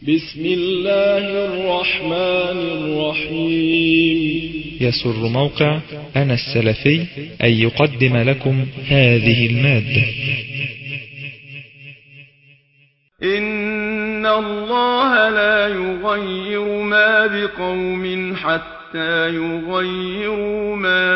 بسم الله الرحمن الرحيم يسر موقع أنا السلفي أن يقدم لكم هذه المادة إن الله لا يغير ما بقوم حتى يغيروا ما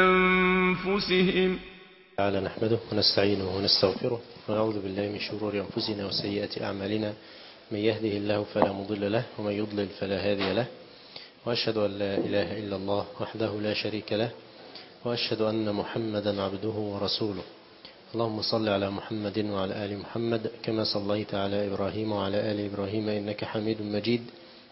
بأنفسهم تعالى نحمده ونستعينه ونستغفره ونعوذ بالله من شرور أنفسنا وسيئات أعمالنا من يهده الله فلا مضل له ومن يضلل فلا هادي له وأشهد أن لا إله إلا الله وحده لا شريك له وأشهد أن محمدا عبده ورسوله اللهم صل على محمد وعلى آل محمد كما صليت على إبراهيم وعلى آل إبراهيم إنك حميد مجيد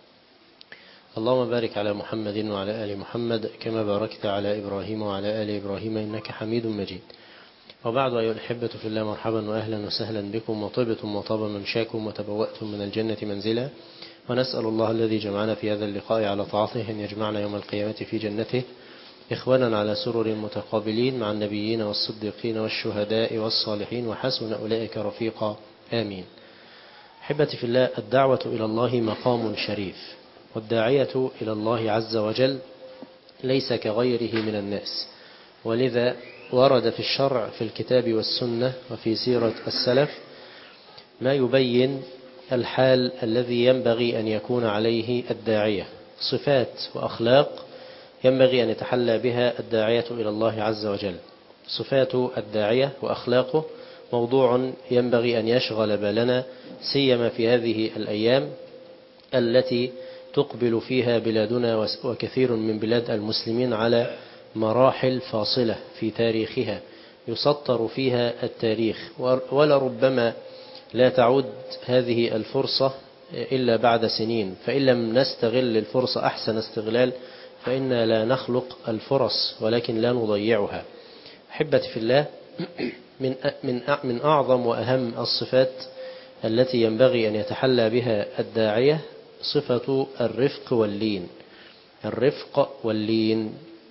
اللهم بارك على محمد وعلى آل محمد كما باركت على إبراهيم وعلى آل إبراهيم إنك حميد مجيد وبعد أيها الأحبة في الله مرحبا وأهلا وسهلا بكم وطبتم وطاب ممشاكم وتبوأتم من الجنة منزلا ونسأل الله الذي جمعنا في هذا اللقاء على طاعته أن يجمعنا يوم القيامة في جنته إخوانا على سرر متقابلين مع النبيين والصديقين والشهداء والصالحين وحسن أولئك رفيقا آمين أحبتي في الله الدعوة إلى الله مقام شريف والداعية إلى الله عز وجل ليس كغيره من الناس ولذا ورد في الشرع في الكتاب والسنة وفي سيرة السلف ما يبين الحال الذي ينبغي أن يكون عليه الداعية صفات وأخلاق ينبغي أن يتحلى بها الداعية إلى الله عز وجل صفات الداعية وأخلاقه موضوع ينبغي أن يشغل بالنا سيما في هذه الأيام التي تقبل فيها بلادنا وكثير من بلاد المسلمين على مراحل فاصلة في تاريخها يسطر فيها التاريخ ولربما لا تعود هذه الفرصة إلا بعد سنين فإن لم نستغل الفرصة أحسن استغلال فإنا لا نخلق الفرص ولكن لا نضيعها أحبتي في الله من من من أعظم وأهم الصفات التي ينبغي أن يتحلى بها الداعية صفة الرفق واللين الرفق واللين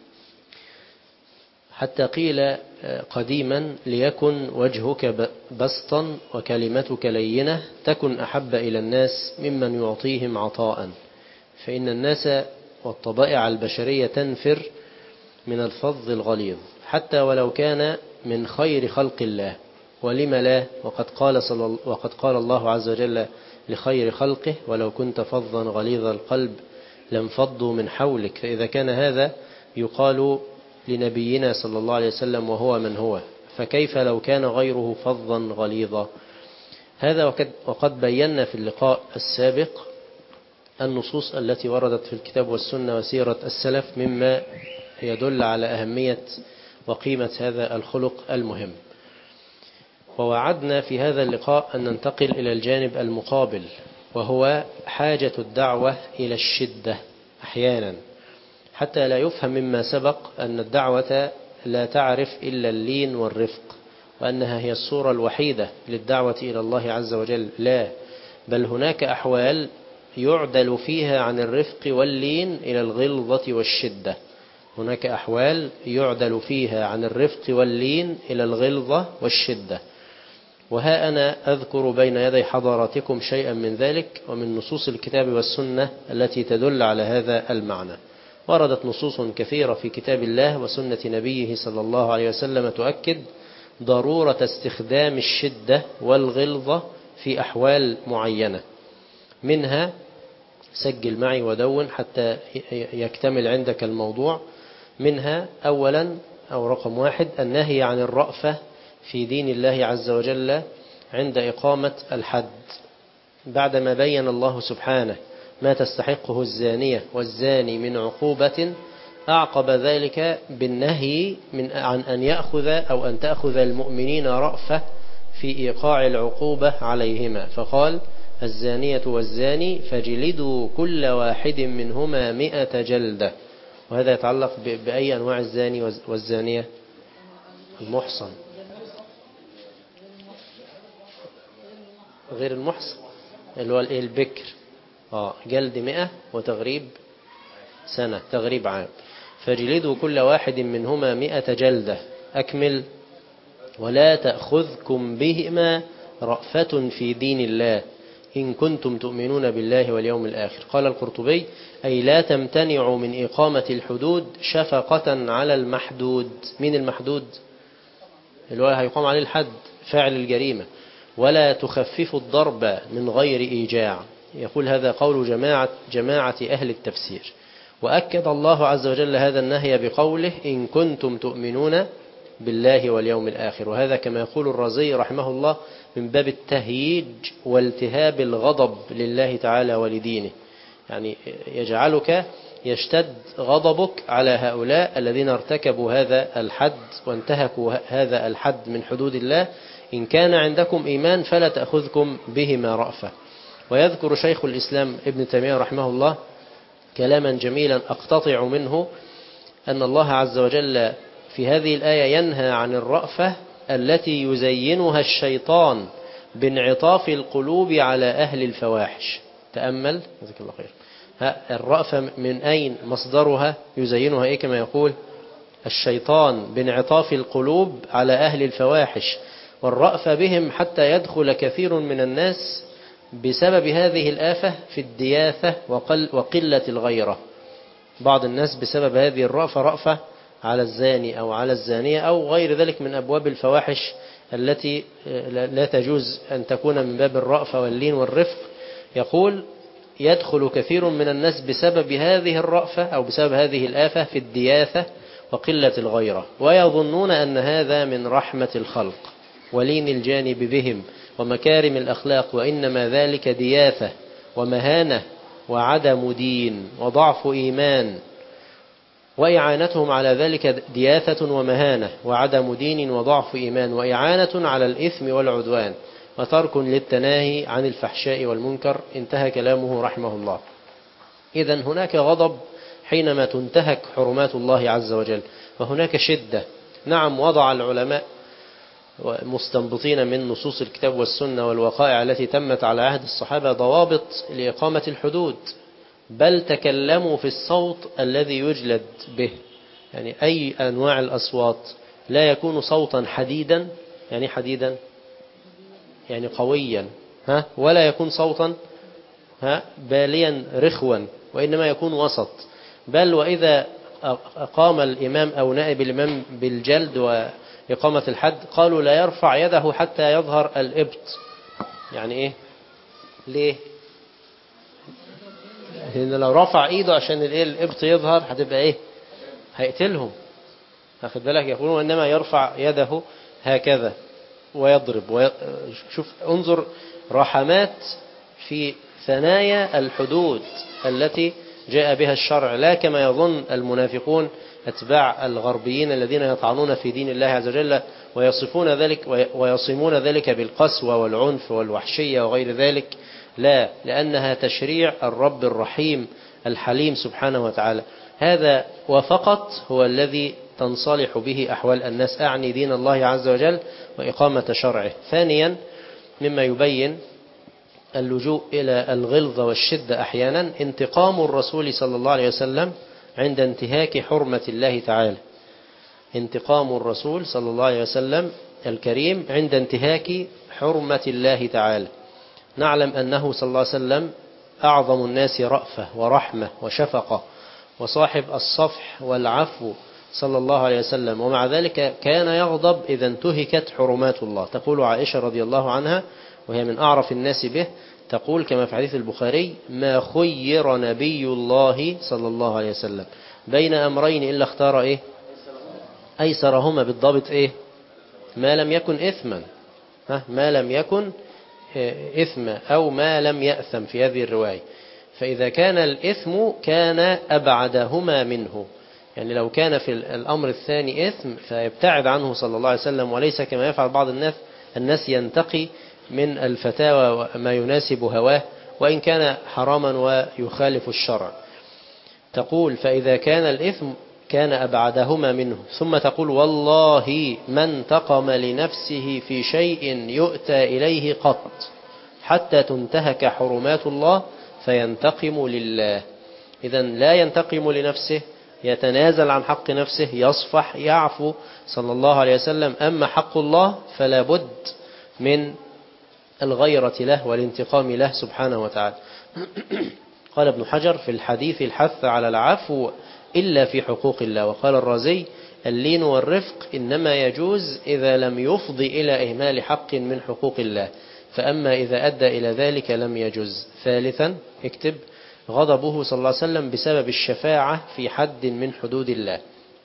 حتى قيل قديما ليكن وجهك بسطا وكلمتك لينة تكن أحب إلى الناس ممن يعطيهم عطاء فإن الناس والطبائع البشرية تنفر من الفظ الغليظ حتى ولو كان من خير خلق الله ولم لا وقد قال, صلى وقد قال الله عز وجل لخير خلقه ولو كنت فظا غليظ القلب لانفضوا من حولك فإذا كان هذا يقال لنبينا صلى الله عليه وسلم وهو من هو فكيف لو كان غيره فظا غليظا هذا وقد, وقد بينا في اللقاء السابق النصوص التي وردت في الكتاب والسنة وسيرة السلف مما يدل على أهمية وقيمة هذا الخلق المهم ووعدنا في هذا اللقاء أن ننتقل إلى الجانب المقابل وهو حاجة الدعوة إلى الشدة أحيانا حتى لا يفهم مما سبق أن الدعوة لا تعرف إلا اللين والرفق وأنها هي الصورة الوحيدة للدعوة إلى الله عز وجل لا بل هناك أحوال يعدل فيها عن الرفق واللين إلى الغلظة والشدة هناك أحوال يعدل فيها عن الرفق واللين إلى الغلظة والشدة وها أنا أذكر بين يدي حضراتكم شيئا من ذلك ومن نصوص الكتاب والسنة التي تدل على هذا المعنى وردت نصوص كثيرة في كتاب الله وسنة نبيه صلى الله عليه وسلم تؤكد ضرورة استخدام الشدة والغلظة في أحوال معينة منها سجل معي ودون حتى يكتمل عندك الموضوع منها أولا أو رقم واحد النهي عن الرأفة في دين الله عز وجل عند إقامة الحد بعدما بين الله سبحانه ما تستحقه الزانية والزاني من عقوبة أعقب ذلك بالنهي من عن أن يأخذ أو أن تأخذ المؤمنين رأفة في إيقاع العقوبة عليهما فقال الزانية والزاني فجلدوا كل واحد منهما مئة جلدة وهذا يتعلق بأي أنواع الزاني والزانية المحصن غير المحصن اللي هو البكر آه جلد مئة وتغريب سنة تغريب عام فجلدوا كل واحد منهما مئة جلدة أكمل ولا تأخذكم بهما رأفة في دين الله إن كنتم تؤمنون بالله واليوم الآخر قال القرطبي أي لا تمتنعوا من إقامة الحدود شفقة على المحدود من المحدود اللي هو هيقام عليه الحد فاعل الجريمة ولا تخففوا الضرب من غير إيجاع يقول هذا قول جماعة, جماعة أهل التفسير وأكد الله عز وجل هذا النهي بقوله إن كنتم تؤمنون بالله واليوم الآخر وهذا كما يقول الرزي رحمه الله من باب التهييج والتهاب الغضب لله تعالى ولدينه يعني يجعلك يشتد غضبك على هؤلاء الذين ارتكبوا هذا الحد وانتهكوا هذا الحد من حدود الله إن كان عندكم إيمان فلا تأخذكم بهما رأفة ويذكر شيخ الإسلام ابن تيمية رحمه الله كلاما جميلا أقتطع منه أن الله عز وجل في هذه الآية ينهى عن الرأفة التي يزينها الشيطان بانعطاف القلوب على أهل الفواحش تأمل جزاك الله خير الرأفة من أين مصدرها يزينها إيه كما يقول الشيطان بانعطاف القلوب على أهل الفواحش والرأفة بهم حتى يدخل كثير من الناس بسبب هذه الآفة في الدياثة وقل وقلة الغيرة بعض الناس بسبب هذه الرأفة رأفة على الزاني أو على الزانية أو غير ذلك من أبواب الفواحش التي لا تجوز أن تكون من باب الرأفة واللين والرفق يقول يدخل كثير من الناس بسبب هذه الرأفة أو بسبب هذه الآفة في الدياثة وقلة الغيرة ويظنون أن هذا من رحمة الخلق ولين الجانب بهم ومكارم الأخلاق وإنما ذلك دياثة ومهانة وعدم دين وضعف إيمان وإعانتهم على ذلك دياثة ومهانة وعدم دين وضعف إيمان وإعانة على الإثم والعدوان وترك للتناهي عن الفحشاء والمنكر انتهى كلامه رحمه الله إذا هناك غضب حينما تنتهك حرمات الله عز وجل وهناك شدة نعم وضع العلماء مستنبطين من نصوص الكتاب والسنة والوقائع التي تمت على عهد الصحابة ضوابط لإقامة الحدود بل تكلموا في الصوت الذي يجلد به يعني أي أنواع الأصوات لا يكون صوتا حديدا يعني حديدا يعني قويا ها ولا يكون صوتا ها باليا رخوا وإنما يكون وسط بل وإذا قام الإمام أو نائب الإمام بالجلد وإقامة الحد قالوا لا يرفع يده حتى يظهر الإبط يعني إيه ليه لأن لو رفع إيده عشان الإيه الإبط يظهر هتبقى إيه هيقتلهم أخذ بالك يقولون إنما يرفع يده هكذا ويضرب وي... شوف انظر رحمات في ثنايا الحدود التي جاء بها الشرع لا كما يظن المنافقون أتباع الغربيين الذين يطعنون في دين الله عز وجل ويصفون ذلك ويصمون ذلك بالقسوة والعنف والوحشية وغير ذلك لا لأنها تشريع الرب الرحيم الحليم سبحانه وتعالى هذا وفقط هو الذي تنصلح به أحوال الناس أعني دين الله عز وجل وإقامة شرعه ثانيا مما يبين اللجوء إلى الغلظة والشدة أحيانا انتقام الرسول صلى الله عليه وسلم عند انتهاك حرمة الله تعالى انتقام الرسول صلى الله عليه وسلم الكريم عند انتهاك حرمة الله تعالى نعلم أنه صلى الله عليه وسلم أعظم الناس رأفة ورحمة وشفقة وصاحب الصفح والعفو صلى الله عليه وسلم ومع ذلك كان يغضب إذا انتهكت حرمات الله تقول عائشة رضي الله عنها وهي من أعرف الناس به تقول كما في حديث البخاري ما خير نبي الله صلى الله عليه وسلم بين أمرين إلا اختار إيه أيسرهما بالضبط إيه ما لم يكن إثما ها ما لم يكن إثم أو ما لم يأثم في هذه الرواية فإذا كان الإثم كان أبعدهما منه يعني لو كان في الأمر الثاني إثم فيبتعد عنه صلى الله عليه وسلم وليس كما يفعل بعض الناس الناس ينتقي من الفتاوى ما يناسب هواه وإن كان حراما ويخالف الشرع تقول فإذا كان الإثم كان أبعدهما منه ثم تقول والله ما انتقم لنفسه في شيء يؤتى إليه قط حتى تنتهك حرمات الله فينتقم لله إذا لا ينتقم لنفسه يتنازل عن حق نفسه يصفح يعفو صلى الله عليه وسلم أما حق الله فلا بد من الغيرة له والانتقام له سبحانه وتعالى قال ابن حجر في الحديث الحث على العفو إلا في حقوق الله وقال الرازي اللين والرفق إنما يجوز إذا لم يفضي إلى إهمال حق من حقوق الله فأما إذا أدى إلى ذلك لم يجوز ثالثا اكتب غضبه صلى الله عليه وسلم بسبب الشفاعة في حد من حدود الله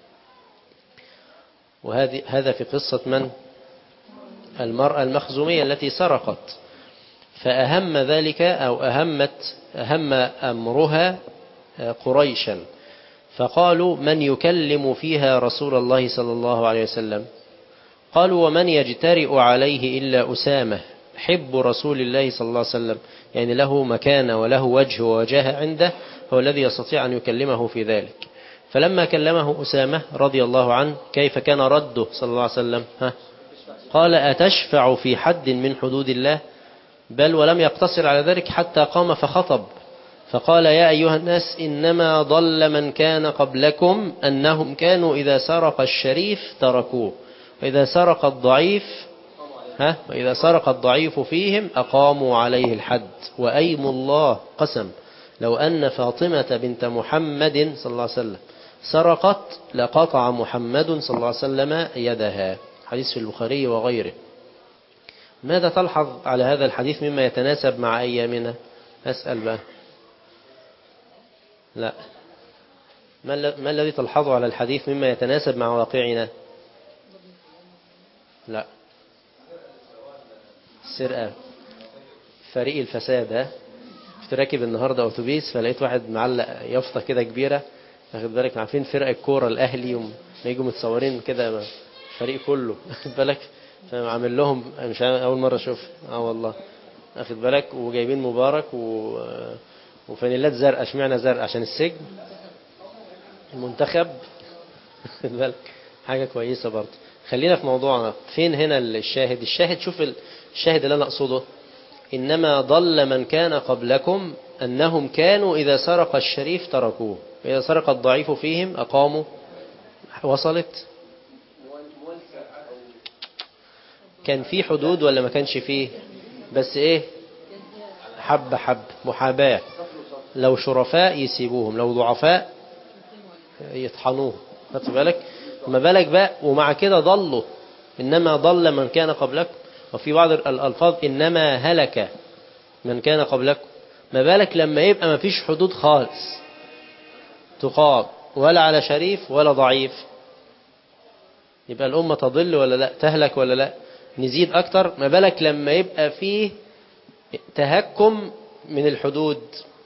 وهذه هذا في قصة من المرأة المخزومية التي سرقت فأهم ذلك أو أهمت أهم أمرها قريشا فقالوا من يكلم فيها رسول الله صلى الله عليه وسلم قالوا ومن يجترئ عليه إلا أسامة حب رسول الله صلى الله عليه وسلم يعني له مكان وله وجه ووجاه عنده هو الذي يستطيع أن يكلمه في ذلك فلما كلمه أسامة رضي الله عنه كيف كان رده صلى الله عليه وسلم ها قال أتشفع في حد من حدود الله بل ولم يقتصر على ذلك حتى قام فخطب فقال يا أيها الناس إنما ضل من كان قبلكم أنهم كانوا إذا سرق الشريف تركوه وإذا سرق الضعيف ها وإذا سرق الضعيف فيهم أقاموا عليه الحد وأيم الله قسم لو أن فاطمة بنت محمد صلى الله عليه وسلم سرقت لقطع محمد صلى الله عليه وسلم يدها حديث في البخاري وغيره ماذا تلحظ على هذا الحديث مما يتناسب مع أيامنا أسأل بقى لا ما الذي تلحظه على الحديث مما يتناسب مع واقعنا لا السرقة فريق الفساد ها كنت راكب النهاردة أوتوبيس فلقيت واحد معلق يافطة كده كبيرة واخد بالك عارفين فرق الكورة الأهلي وما يجوا متصورين كده الفريق كله واخد بالك فعامل لهم مش أول مرة أشوف اه والله واخد بالك وجايبين مبارك و... وفانيلات زرقاء اشمعنى زرقاء عشان السجن المنتخب واخد بالك حاجة كويسة برضه خلينا في موضوعنا فين هنا الشاهد الشاهد شوف الشاهد اللي أنا أقصده إنما ضل من كان قبلكم أنهم كانوا إذا سرق الشريف تركوه وإذا سرق الضعيف فيهم أقاموا وصلت كان في حدود ولا ما كانش فيه بس إيه حب حب محاباة لو شرفاء يسيبوهم لو ضعفاء يطحنوه خدت بالك ما بالك بقى ومع كده ضلوا إنما ضل من كان قبلكم وفي بعض الألفاظ إنما هلك من كان قبلكم ما بالك لما يبقى ما فيش حدود خالص تقام ولا على شريف ولا ضعيف يبقى الأمة تضل ولا لا تهلك ولا لا نزيد أكتر ما بالك لما يبقى فيه تهكم من الحدود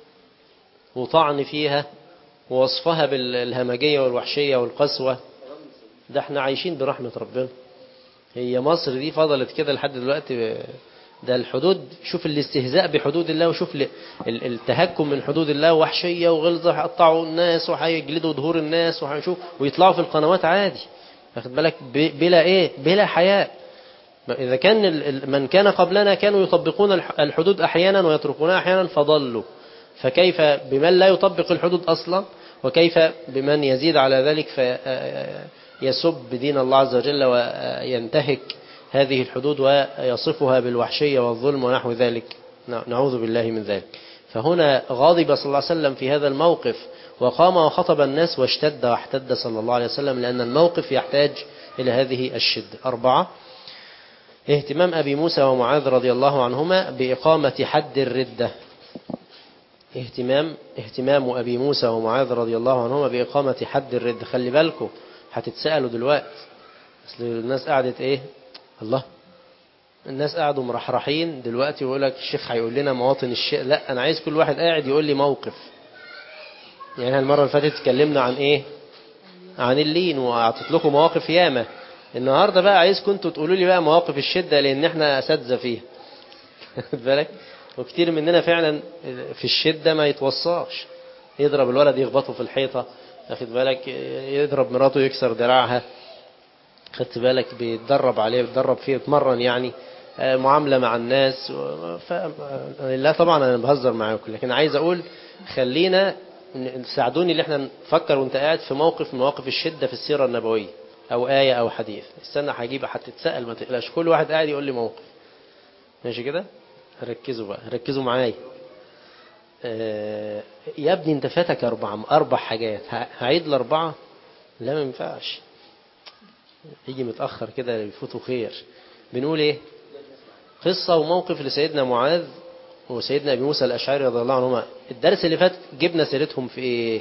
وطعن فيها ووصفها بالهمجية والوحشية والقسوة ده احنا عايشين برحمة ربنا هي مصر دي فضلت كده لحد دلوقتي ده الحدود شوف الاستهزاء بحدود الله وشوف التهكم من حدود الله وحشية وغلظة هيقطعوا الناس وهيجلدوا ظهور الناس وهيشوف ويطلعوا في القنوات عادي واخد بالك بلا ايه بلا حياء إذا كان من كان قبلنا كانوا يطبقون الحدود أحيانا ويتركونها أحيانا فضلوا فكيف بمن لا يطبق الحدود أصلا وكيف بمن يزيد على ذلك فيسب دين الله عز وجل وينتهك هذه الحدود ويصفها بالوحشية والظلم ونحو ذلك نعوذ بالله من ذلك فهنا غاضب صلى الله عليه وسلم في هذا الموقف وقام وخطب الناس واشتد واحتد صلى الله عليه وسلم لأن الموقف يحتاج إلى هذه الشدة أربعة اهتمام أبي موسى ومعاذ رضي الله عنهما بإقامة حد الردة اهتمام اهتمام أبي موسى ومعاذ رضي الله عنهما بإقامة حد الردة خلي بالكم هتتسألوا دلوقتي أصل الناس قعدت إيه الله الناس قعدوا مرحرحين دلوقتي ويقول لك الشيخ هيقول لنا مواطن الشيء لا أنا عايز كل واحد قاعد يقول لي موقف يعني المرة اللي فاتت اتكلمنا عن إيه عن اللين وأعطيت لكم مواقف ياما النهاردة بقى عايزكم انتوا تقولوا لي بقى مواقف الشدة لأن احنا أساتذة فيها بالك وكتير مننا فعلا في الشدة ما يتوصاش يضرب الولد يخبطه في الحيطة واخد بالك يضرب مراته يكسر دراعها خدت بالك بيتدرب عليه بيتدرب فيه يتمرن يعني معاملة مع الناس ف... لا طبعا أنا بهزر معاكم لكن عايز أقول خلينا ساعدوني اللي احنا نفكر وانت قاعد في موقف من مواقف الشدة في السيرة النبوية أو آية أو حديث استنى هجيب هتتسأل ما تقلقش كل واحد قاعد يقول لي موقف ماشي كده ركزوا بقى ركزوا معايا آه، يا ابني انت فاتك أربعة أربع حاجات ه- هعيد الأربعة لا ما ينفعش يجي متأخر كده يفوتوا خير بنقول ايه قصة وموقف لسيدنا معاذ وسيدنا أبي موسى الأشعري رضي الله عنهما الدرس اللي فات جبنا سيرتهم في ايه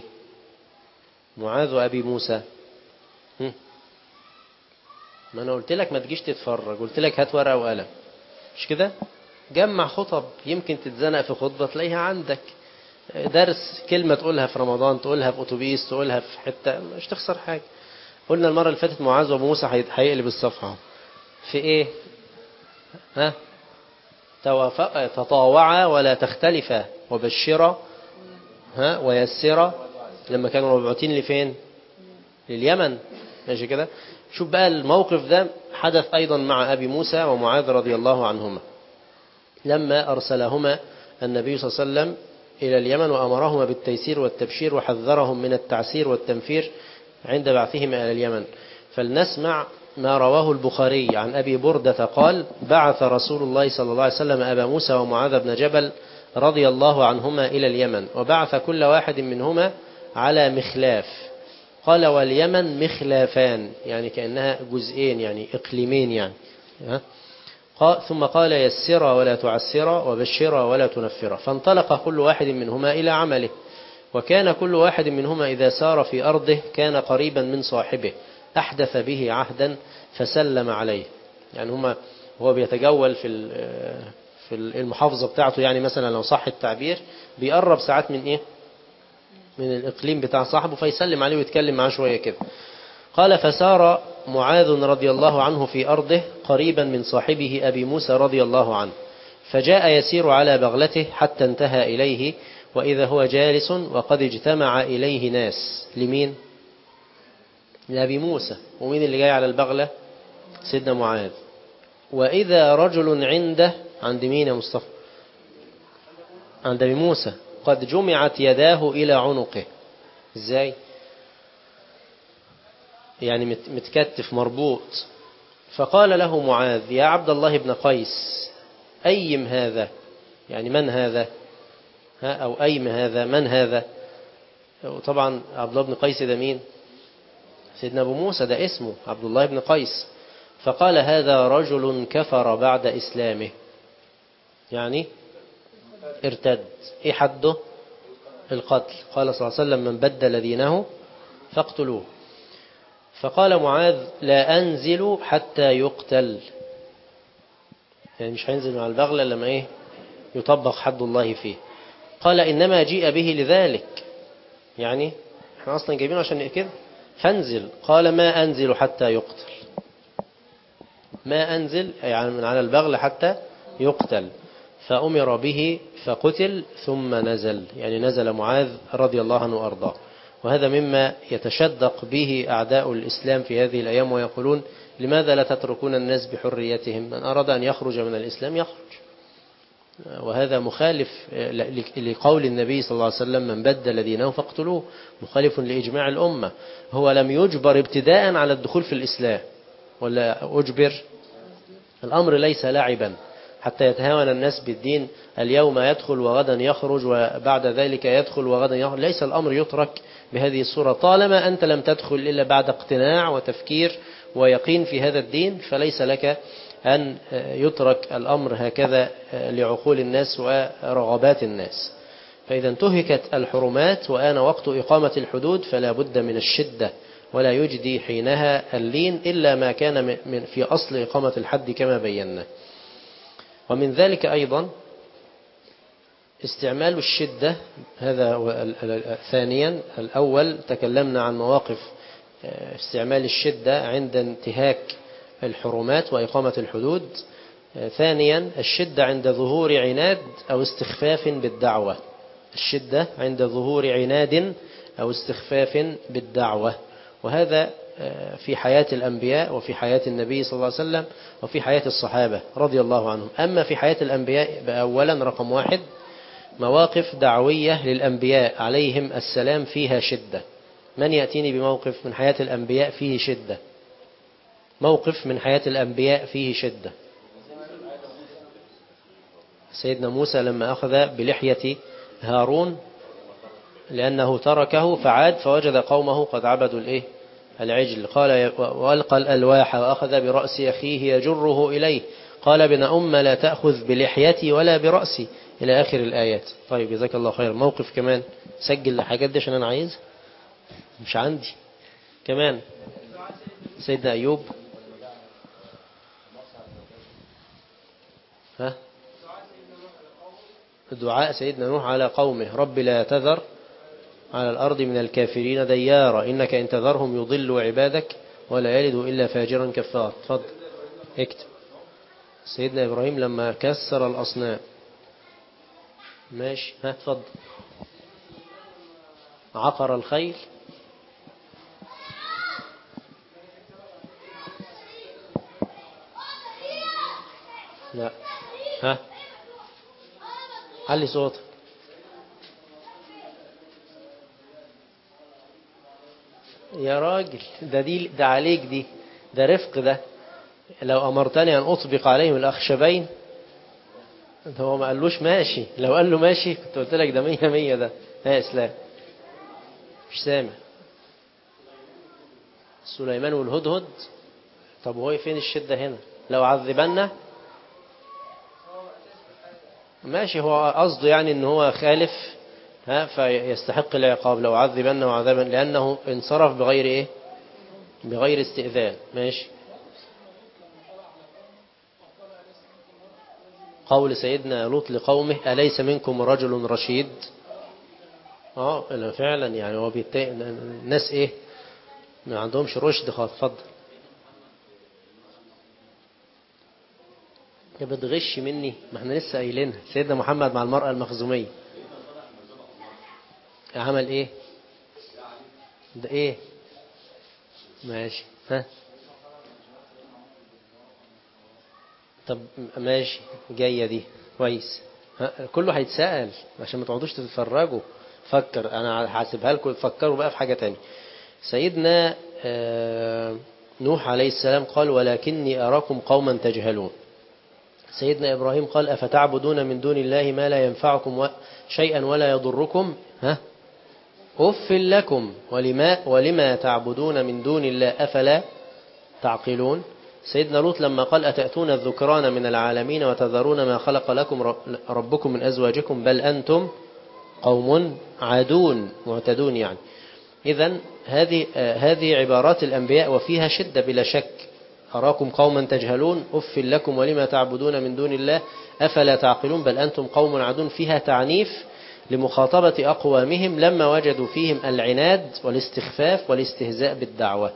معاذ وأبي موسى هم؟ ما أنا قلت لك ما تجيش تتفرج قلت لك هات ورقة وقلم مش كده جمع خطب يمكن تتزنق في خطبة تلاقيها عندك درس كلمة تقولها في رمضان تقولها في أتوبيس تقولها في حتة مش تخسر حاجة قلنا المرة اللي فاتت معاذ وأبو موسى هي- هيقلب الصفحة في إيه ها توافق تطاوعا ولا تختلفا وبشرا ها ويسرا لما كانوا مبعوثين لفين لليمن ماشي كده شوف بقى الموقف ده حدث أيضا مع أبي موسى ومعاذ رضي الله عنهما لما أرسلهما النبي صلى الله عليه وسلم إلى اليمن وأمرهما بالتيسير والتبشير وحذرهم من التعسير والتنفير عند بعثهما إلى اليمن فلنسمع ما رواه البخاري عن أبي بردة قال بعث رسول الله صلى الله عليه وسلم أبا موسى ومعاذ بن جبل رضي الله عنهما إلى اليمن وبعث كل واحد منهما على مخلاف قال واليمن مخلافان يعني كأنها جزئين يعني إقليمين يعني ها؟ قال ثم قال يسرا ولا تعسرا وبشرا ولا تنفرا فانطلق كل واحد منهما إلى عمله وكان كل واحد منهما إذا سار في أرضه كان قريبا من صاحبه أحدث به عهدا فسلم عليه يعني هما هو بيتجول في ال- في المحافظة بتاعته يعني مثلا لو صح التعبير بيقرب ساعات من إيه من الإقليم بتاع صاحبه فيسلم عليه ويتكلم معاه شوية كده قال فسار معاذ رضي الله عنه في أرضه قريبا من صاحبه أبي موسى رضي الله عنه فجاء يسير على بغلته حتى انتهى إليه وإذا هو جالس وقد اجتمع إليه ناس لمين؟ لأبي موسى ومين اللي جاي على البغلة؟ سيدنا معاذ وإذا رجل عنده عند مين يا مصطفى؟ عند أبي موسى قد جمعت يداه إلى عنقه إزاي؟ يعني مت- متكتف مربوط فقال له معاذ يا عبد الله بن قيس أيم هذا يعني من هذا ها أو أيم هذا من هذا وطبعا عبد الله بن قيس ده مين سيدنا أبو موسى ده اسمه عبد الله بن قيس فقال هذا رجل كفر بعد إسلامه يعني ارتد ايه حده القتل قال صلى الله عليه وسلم من بدل دينه فاقتلوه فقال معاذ لا أنزل حتى يقتل يعني مش هينزل مع البغلة لما إيه يطبق حد الله فيه قال إنما جيء به لذلك يعني احنا أصلا جايبينه عشان كده فانزل قال ما أنزل حتى يقتل ما أنزل يعني من على البغل حتى يقتل فأمر به فقتل ثم نزل يعني نزل معاذ رضي الله عنه وأرضاه وهذا مما يتشدق به أعداء الإسلام في هذه الأيام ويقولون لماذا لا تتركون الناس بحريتهم من أراد أن يخرج من الإسلام يخرج وهذا مخالف لقول النبي صلى الله عليه وسلم من بدل دينه فاقتلوه مخالف لإجماع الأمة هو لم يجبر ابتداء على الدخول في الإسلام ولا أجبر الأمر ليس لعبا حتى يتهاون الناس بالدين اليوم يدخل وغدا يخرج وبعد ذلك يدخل وغدا يخرج ليس الأمر يترك بهذه الصورة طالما أنت لم تدخل إلا بعد اقتناع وتفكير ويقين في هذا الدين فليس لك أن يترك الأمر هكذا لعقول الناس ورغبات الناس فإذا انتهكت الحرمات وآن وقت إقامة الحدود فلا بد من الشدة ولا يجدي حينها اللين إلا ما كان من في أصل إقامة الحد كما بينا ومن ذلك أيضا استعمال الشدة هذا ثانيا الأول تكلمنا عن مواقف استعمال الشدة عند انتهاك الحرمات وإقامة الحدود ثانيا الشدة عند ظهور عناد أو استخفاف بالدعوة الشدة عند ظهور عناد أو استخفاف بالدعوة وهذا في حياة الأنبياء وفي حياة النبي صلى الله عليه وسلم وفي حياة الصحابة رضي الله عنهم أما في حياة الأنبياء أولا رقم واحد مواقف دعوية للأنبياء عليهم السلام فيها شدة من يأتيني بموقف من حياة الأنبياء فيه شدة موقف من حياة الأنبياء فيه شدة سيدنا موسى لما أخذ بلحية هارون لأنه تركه فعاد فوجد قومه قد عبدوا الإيه العجل قال وألقى الألواح وأخذ برأس أخيه يجره إليه قال ابن أم لا تأخذ بلحيتي ولا برأسي إلى آخر الآيات طيب جزاك الله خير موقف كمان سجل الحاجات دي عشان أنا عايز مش عندي كمان سيدنا أيوب ها دعاء سيدنا نوح على قومه رب لا تذر على الأرض من الكافرين ديارا إنك إن تذرهم يضلوا عبادك ولا يلدوا إلا فاجرا كفار تفضل اكتب سيدنا إبراهيم لما كسر الأصنام ماشي ها تفضل عقر الخيل لا ها علي صوتك يا راجل ده دي ده عليك دي ده رفق ده لو أمرتني أن أطبق عليهم الأخشبين هو ما قالوش ماشي لو قال له ماشي كنت قلت لك ده مية مية ده ها إسلام مش سامع سليمان والهدهد طب هو فين الشدة هنا لو عذبنا ماشي هو قصده يعني ان هو خالف ها فيستحق العقاب لو عذبنا وعذابا لأنه انصرف بغير ايه بغير استئذان ماشي قول سيدنا لوط لقومه أليس منكم رجل رشيد اه فعلا يعني هو بيت... الناس ايه ما عندهمش رشد خالص اتفضل يا بتغش مني ما احنا لسه قايلينها سيدنا محمد مع المرأة المخزومية عمل ايه ده ايه ماشي ها طب ماشي جاية دي كويس ها كله هيتسأل عشان ما تقعدوش تتفرجوا فكر انا هحاسبها لكم فكروا بقى في حاجة تانية سيدنا نوح عليه السلام قال ولكني أراكم قوما تجهلون سيدنا إبراهيم قال أفتعبدون من دون الله ما لا ينفعكم شيئا ولا يضركم ها أف لكم ولما, ولما تعبدون من دون الله أفلا تعقلون سيدنا لوط لما قال أتأتون الذكران من العالمين وتذرون ما خلق لكم ربكم من أزواجكم بل أنتم قوم عادون معتدون يعني إذا هذه هذه عبارات الأنبياء وفيها شدة بلا شك أراكم قوما تجهلون أف لكم ولما تعبدون من دون الله أفلا تعقلون بل أنتم قوم عادون فيها تعنيف لمخاطبة أقوامهم لما وجدوا فيهم العناد والاستخفاف والاستهزاء بالدعوة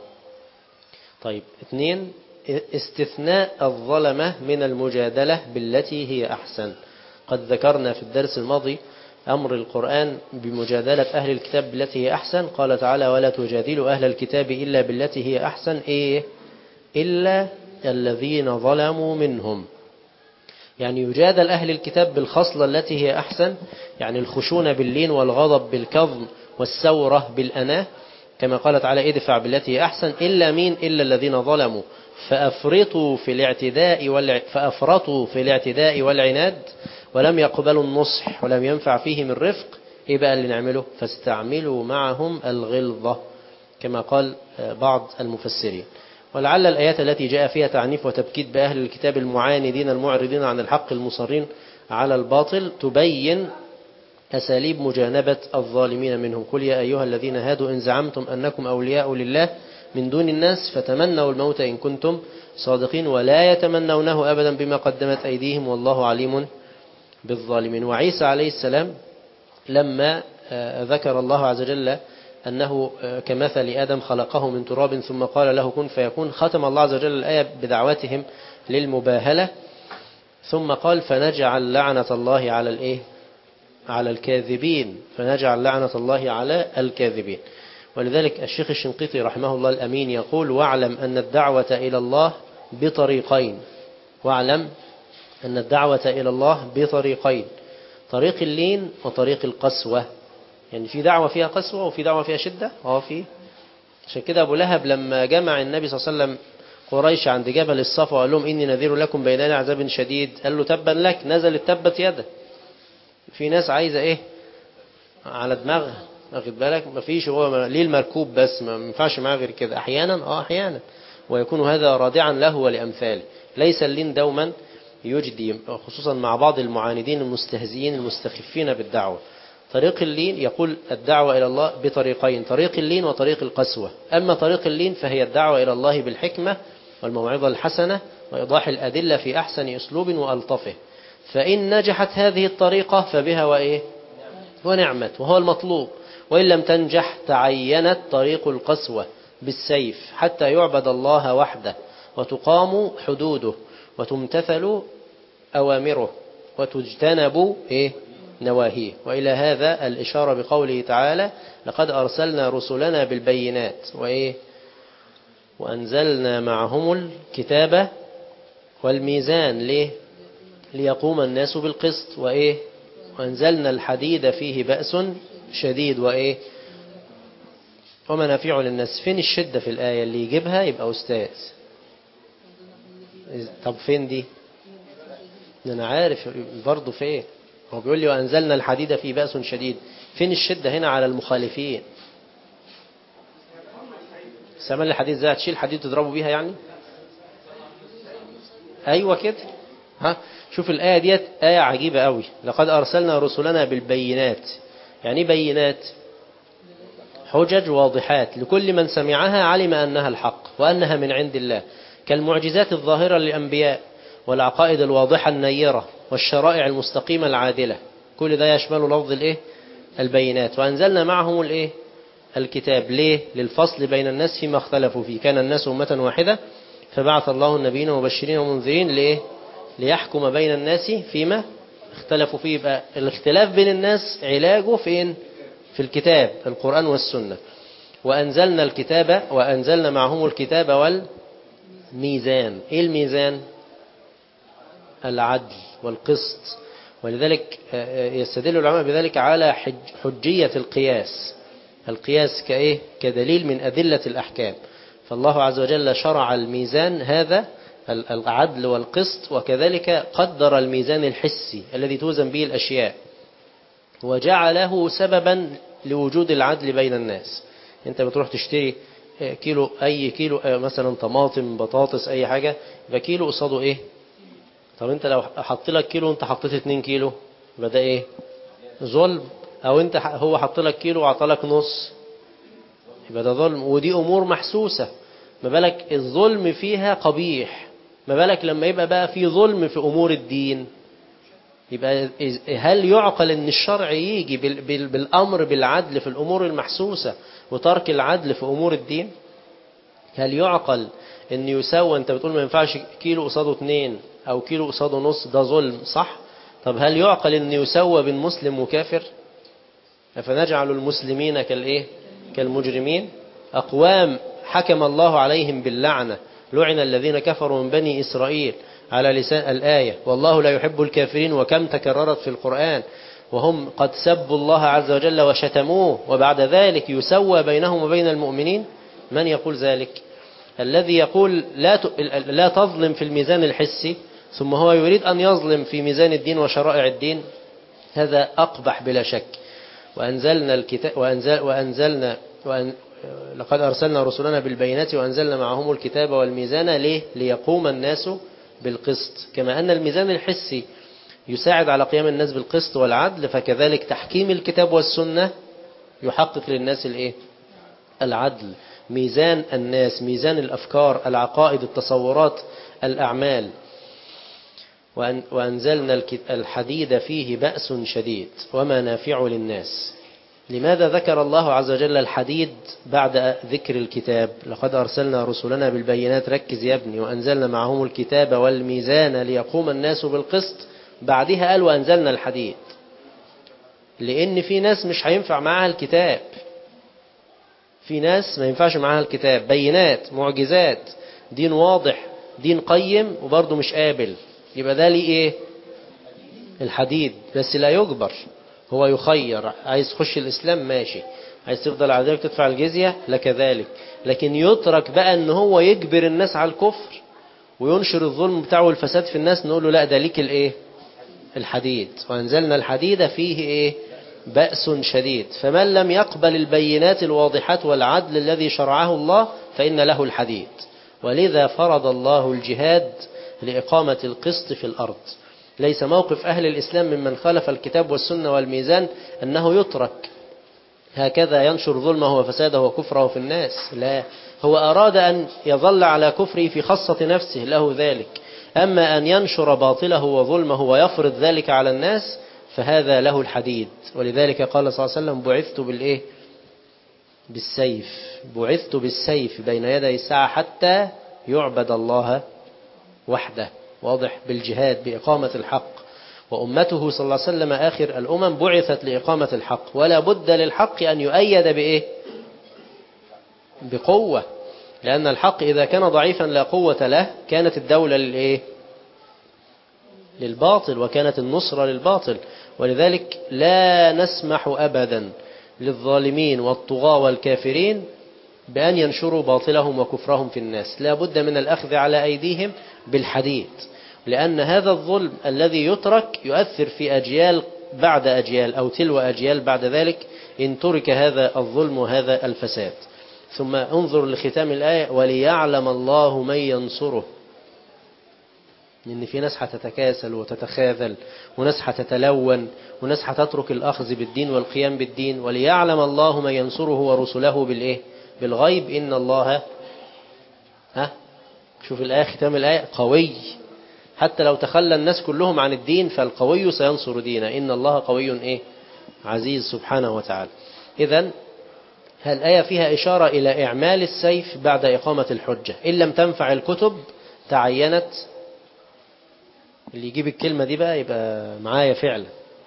طيب اثنين استثناء الظلمة من المجادلة بالتي هي أحسن قد ذكرنا في الدرس الماضي أمر القرآن بمجادلة أهل الكتاب بالتي هي أحسن قال تعالى ولا تجادلوا أهل الكتاب إلا بالتي هي أحسن إيه إلا الذين ظلموا منهم يعني يجادل أهل الكتاب بالخصلة التي هي أحسن يعني الخشونة باللين والغضب بالكظم والسورة بالأناه كما قال تعالى ادفع بالتي هي أحسن إلا مين إلا الذين ظلموا فأفرطوا في الاعتداء والع... فأفرطوا في الاعتداء والعناد ولم يقبلوا النصح ولم ينفع فيهم الرفق إيه بقى اللي نعمله فاستعملوا معهم الغلظة كما قال بعض المفسرين ولعل الآيات التي جاء فيها تعنيف وتبكيت بأهل الكتاب المعاندين المعرضين عن الحق المصرين على الباطل تبين أساليب مجانبة الظالمين منهم قل يا أيها الذين هادوا إن زعمتم أنكم أولياء لله من دون الناس فتمنوا الموت إن كنتم صادقين ولا يتمنونه أبدا بما قدمت أيديهم والله عليم بالظالمين وعيسى عليه السلام لما ذكر الله عز وجل أنه كمثل آدم خلقه من تراب ثم قال له كن فيكون ختم الله عز وجل الآية بدعوتهم للمباهلة ثم قال فنجعل لعنة الله على الإيه على الكاذبين فنجعل لعنة الله على الكاذبين ولذلك الشيخ الشنقيطي رحمه الله الأمين يقول واعلم أن الدعوة إلى الله بطريقين واعلم أن الدعوة إلى الله بطريقين طريق اللين وطريق القسوة يعني في دعوة فيها قسوة وفي دعوة فيها شدة اه في عشان كده أبو لهب لما جمع النبي صلى الله عليه وسلم قريش عند جبل الصفا وقال لهم إني نذير لكم بين يدي عذاب شديد قال له تبا لك نزلت تبت يده في ناس عايزة إيه على دماغها واخد بالك مفيش هو ليه المركوب بس ما ينفعش معاه غير كده أحيانا اه أحيانا ويكون هذا رادعا له ولأمثاله ليس اللين دوما يجدي خصوصا مع بعض المعاندين المستهزئين المستخفين بالدعوة طريق اللين يقول الدعوة إلى الله بطريقين طريق اللين وطريق القسوة أما طريق اللين فهي الدعوة إلى الله بالحكمة والموعظة الحسنة وإيضاح الأدلة في أحسن أسلوب وألطفه فإن نجحت هذه الطريقة فبها وإيه ونعمت وهو المطلوب وإن لم تنجح تعينت طريق القسوة بالسيف حتى يعبد الله وحده وتقام حدوده وتمتثل أوامره وتجتنب إيه نواهيه وإلى هذا الإشارة بقوله تعالى لقد أرسلنا رسلنا بالبينات وإيه وأنزلنا معهم الكتاب والميزان ليه ليقوم الناس بالقسط وإيه وأنزلنا الحديد فيه بأس شديد وإيه ومنافع للناس فين الشدة في الآية اللي يجيبها يبقى أستاذ طب فين دي أنا عارف برضه فين هو بيقول لي وأنزلنا الحديد فيه بأس شديد فين الشدة هنا على المخالفين سمان الحديد زي هتشيل حديد تضربوا بيها يعني أيوة كده ها شوف الآية ديت آية عجيبة قوي لقد أرسلنا رسلنا بالبينات يعني بينات حجج واضحات لكل من سمعها علم أنها الحق وأنها من عند الله كالمعجزات الظاهرة للأنبياء والعقائد الواضحة النيرة والشرائع المستقيمة العادلة كل ده يشمل لفظ الايه البينات وأنزلنا معهم الايه الكتاب ليه للفصل بين الناس فيما اختلفوا فيه كان الناس أمة واحدة فبعث الله النبيين مبشرين ومنذرين ليه ليحكم بين الناس فيما اختلفوا فيه يبقى الاختلاف بين الناس علاجه فين في الكتاب القرآن والسنة وأنزلنا الكتاب وأنزلنا معهم الكتاب والميزان إيه الميزان العدل والقسط ولذلك يستدل العلماء بذلك على حجية القياس القياس كإيه كدليل من أدلة الأحكام فالله عز وجل شرع الميزان هذا العدل والقسط وكذلك قدر الميزان الحسي الذي توزن به الأشياء وجعله سببا لوجود العدل بين الناس انت بتروح تشتري كيلو اي كيلو مثلا طماطم بطاطس اي حاجة يبقى كيلو قصاده ايه طب انت لو حط لك كيلو انت حطيت 2 كيلو يبقى ده ايه ظلم او انت هو حط لك كيلو وعطى لك نص يبقى ده ظلم ودي امور محسوسة ما بالك الظلم فيها قبيح ما بالك لما يبقى بقى في ظلم في امور الدين يبقى هل يعقل ان الشرع يجي بالامر بالعدل في الامور المحسوسة وترك العدل في امور الدين هل يعقل ان يساوى انت بتقول ما ينفعش كيلو قصاده اتنين او كيلو قصاده نص ده ظلم صح طب هل يعقل ان يسوى بين مسلم وكافر فنجعل المسلمين كالايه كالمجرمين اقوام حكم الله عليهم باللعنة لعن الذين كفروا من بني إسرائيل على لسان الآية والله لا يحب الكافرين وكم تكررت في القرآن وهم قد سبوا الله عز وجل وشتموه وبعد ذلك يسوى بينهم وبين المؤمنين من يقول ذلك الذي يقول لا لا تظلم في الميزان الحسي ثم هو يريد أن يظلم في ميزان الدين وشرائع الدين هذا أقبح بلا شك وأنزلنا الكتاب وأنزل وأنزلنا وأن لقد أرسلنا رسلنا بالبينات وأنزلنا معهم الكتاب والميزان ليه ليقوم الناس بالقسط كما أن الميزان الحسي يساعد على قيام الناس بالقسط والعدل فكذلك تحكيم الكتاب والسنة يحقق للناس الايه العدل ميزان الناس ميزان الأفكار العقائد التصورات الأعمال وأنزلنا الحديد فيه بأس شديد ومنافع للناس لماذا ذكر الله عز وجل الحديد بعد ذكر الكتاب لقد أرسلنا رسلنا بالبينات ركز يا ابني وأنزلنا معهم الكتاب والميزان ليقوم الناس بالقسط بعدها قال وأنزلنا الحديد لأن في ناس مش هينفع معاها الكتاب في ناس ما ينفعش معاها الكتاب بينات معجزات دين واضح دين قيم وبرضه مش قابل يبقى ده ليه ايه الحديد بس لا يجبر هو يخير عايز تخش الإسلام ماشي عايز تفضل على ذلك تدفع الجزية لكذلك لكن يترك بقى ان هو يجبر الناس على الكفر وينشر الظلم بتاعه والفساد في الناس نقول له لا ده ليك الايه الحديد وانزلنا الحديد فيه ايه بأس شديد فمن لم يقبل البينات الواضحات والعدل الذي شرعه الله فإن له الحديد ولذا فرض الله الجهاد لإقامة القسط في الأرض ليس موقف أهل الإسلام ممن خالف الكتاب والسنة والميزان أنه يترك هكذا ينشر ظلمه وفساده وكفره في الناس لا هو أراد أن يظل على كفره في خاصة نفسه له ذلك أما أن ينشر باطله وظلمه ويفرض ذلك على الناس فهذا له الحديد ولذلك قال صلى الله عليه وسلم بعثت بالإيه بالسيف بعثت بالسيف بين يدي الساعة حتى يعبد الله وحده واضح بالجهاد بإقامة الحق وأمته صلى الله عليه وسلم آخر الأمم بعثت لإقامة الحق ولا بد للحق أن يؤيد بإيه بقوة لأن الحق إذا كان ضعيفا لا قوة له كانت الدولة للإيه للباطل وكانت النصرة للباطل ولذلك لا نسمح أبدا للظالمين والطغاة والكافرين بأن ينشروا باطلهم وكفرهم في الناس لا بد من الأخذ على أيديهم بالحديد لأن هذا الظلم الذي يترك يؤثر في أجيال بعد أجيال أو تلو أجيال بعد ذلك إن ترك هذا الظلم وهذا الفساد ثم انظر لختام الآية وليعلم الله من ينصره إن في ناس هتتكاسل وتتخاذل وناس هتتلون وناس هتترك الأخذ بالدين والقيام بالدين وليعلم الله من ينصره ورسله بالإيه بالغيب إن الله ها شوف الآية ختام الآية قوي حتى لو تخلى الناس كلهم عن الدين فالقوي سينصر دينه إن الله قوي إيه عزيز سبحانه وتعالى إذا الآية فيها إشارة إلى إعمال السيف بعد إقامة الحجة إن لم تنفع الكتب تعينت اللي يجيب الكلمة دي بقى يبقى معايا فعلا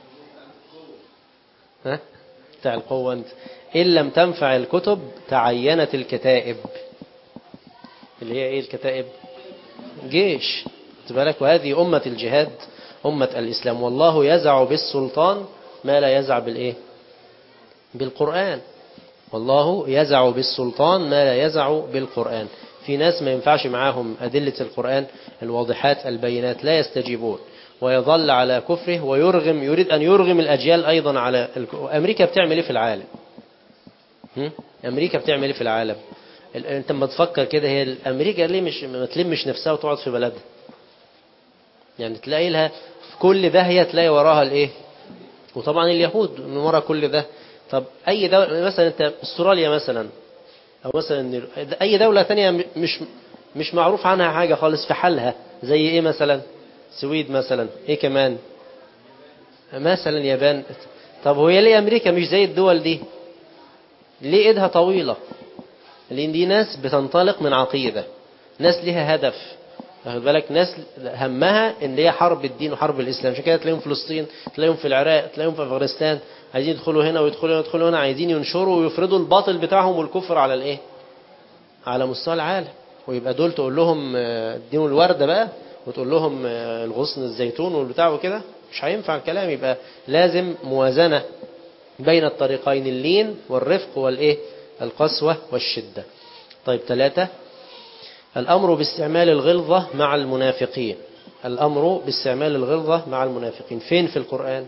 ها بتاع القوة انت إن لم تنفع الكتب تعينت الكتائب اللي هي إيه الكتائب جيش بالك وهذه أمة الجهاد أمة الإسلام والله يزع بالسلطان ما لا يزع بالإيه بالقرآن والله يزع بالسلطان ما لا يزع بالقرآن في ناس ما ينفعش معاهم أدلة القرآن الواضحات البينات لا يستجيبون ويظل على كفره ويرغم يريد أن يرغم الأجيال أيضا على أمريكا بتعمل إيه في العالم أمريكا بتعمل إيه في العالم أنت لما تفكر كده هي أمريكا ليه مش ما تلمش نفسها وتقعد في بلدها يعني تلاقي لها في كل داهية تلاقي وراها الايه وطبعا اليهود من وراء كل ده طب اي دولة مثلا انت استراليا مثلا او مثلا اي دولة تانية مش مش معروف عنها حاجة خالص في حالها زي ايه مثلا سويد مثلا ايه كمان مثلا اليابان طب هي ليه امريكا مش زي الدول دي ليه ايدها طويلة لان دي ناس بتنطلق من عقيدة ناس لها هدف واخد بالك ناس همها ان هي حرب الدين وحرب الاسلام عشان كده تلاقيهم في فلسطين تلاقيهم في العراق تلاقيهم في افغانستان عايزين يدخلوا هنا ويدخلوا هنا ويدخلوا هنا عايزين ينشروا ويفرضوا الباطل بتاعهم والكفر على الايه على مستوى العالم ويبقى دول تقول لهم ادينوا الورده بقى وتقول لهم الغصن الزيتون والبتاع وكده مش هينفع الكلام يبقى لازم موازنه بين الطريقين اللين والرفق والايه القسوه والشده طيب ثلاثه الأمر باستعمال الغلظة مع المنافقين الأمر باستعمال الغلظة مع المنافقين فين في القرآن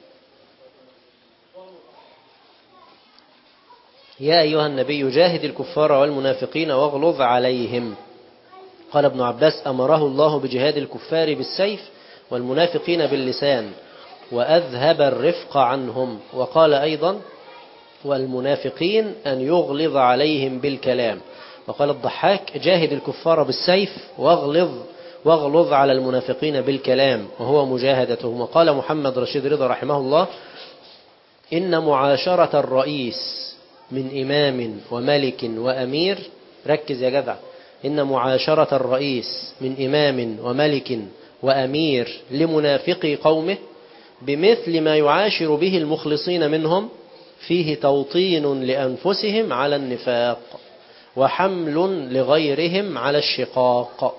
يا أيها النبي جاهد الكفار والمنافقين واغلظ عليهم قال ابن عباس أمره الله بجهاد الكفار بالسيف والمنافقين باللسان وأذهب الرفق عنهم وقال أيضا والمنافقين أن يغلظ عليهم بالكلام وقال الضحاك جاهد الكفار بالسيف واغلظ واغلظ على المنافقين بالكلام وهو مجاهدتهم وقال محمد رشيد رضا رحمه الله إن معاشرة الرئيس من إمام وملك وأمير ركز يا جدع إن معاشرة الرئيس من إمام وملك وأمير لمنافقي قومه بمثل ما يعاشر به المخلصين منهم فيه توطين لأنفسهم على النفاق وحمل لغيرهم على الشقاق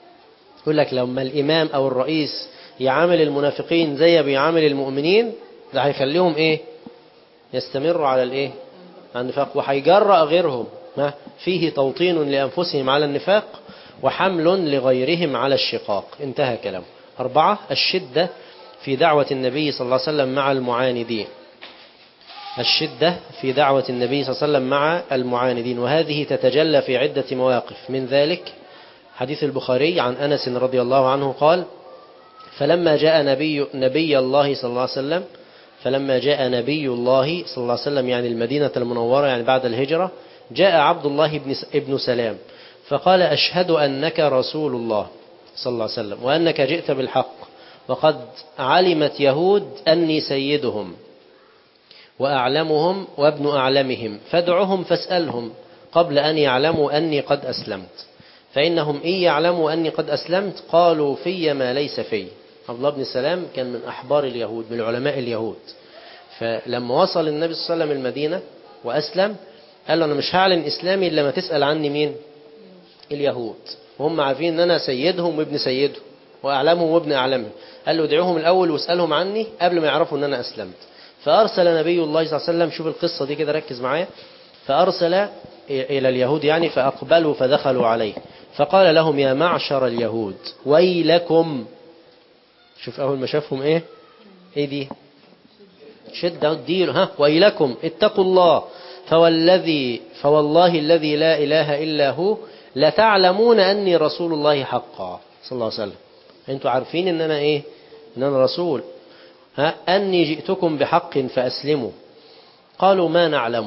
يقول لك لما الإمام أو الرئيس يعامل المنافقين زي بيعامل المؤمنين ده هيخليهم ايه يستمروا على الايه على النفاق وهيجرأ غيرهم ما فيه توطين لأنفسهم على النفاق وحمل لغيرهم على الشقاق انتهى كلامه أربعة الشدة في دعوة النبي صلى الله عليه وسلم مع المعاندين الشدة في دعوة النبي صلى الله عليه وسلم مع المعاندين وهذه تتجلى في عدة مواقف من ذلك حديث البخاري عن أنس رضي الله عنه قال فلما جاء نبي, نبي الله صلى الله عليه وسلم فلما جاء نبي الله صلى الله عليه وسلم يعني المدينة المنورة يعني بعد الهجرة جاء عبد الله بن ابن سلام فقال أشهد أنك رسول الله صلى الله عليه وسلم وأنك جئت بالحق وقد علمت يهود أني سيدهم وأعلمهم وابن أعلمهم فادعهم فاسألهم قبل أن يعلموا أني قد أسلمت فإنهم إن يعلموا أني قد أسلمت قالوا في ما ليس في عبد الله بن سلام كان من أحبار اليهود من علماء اليهود فلما وصل النبي صلى الله عليه وسلم المدينة وأسلم قال له أنا مش هعلن إسلامي إلا ما تسأل عني مين اليهود وهم عارفين أن أنا سيدهم وابن سيدهم وأعلمهم وابن أعلمهم قال له ادعوهم الأول واسألهم عني قبل ما يعرفوا أن أنا أسلمت فأرسل نبي الله صلى الله عليه وسلم شوف القصة دي كده ركز معايا فأرسل إلى اليهود يعني فأقبلوا فدخلوا عليه فقال لهم يا معشر اليهود ويلكم شوف أول ما شافهم إيه إيه دي شدة الدين ها ويلكم اتقوا الله فوالذي فوالله الذي لا إله إلا هو لتعلمون أني رسول الله حقا صلى الله عليه وسلم أنتوا عارفين أن أنا إيه أن أنا رسول ها أني جئتكم بحق فأسلموا قالوا ما نعلمه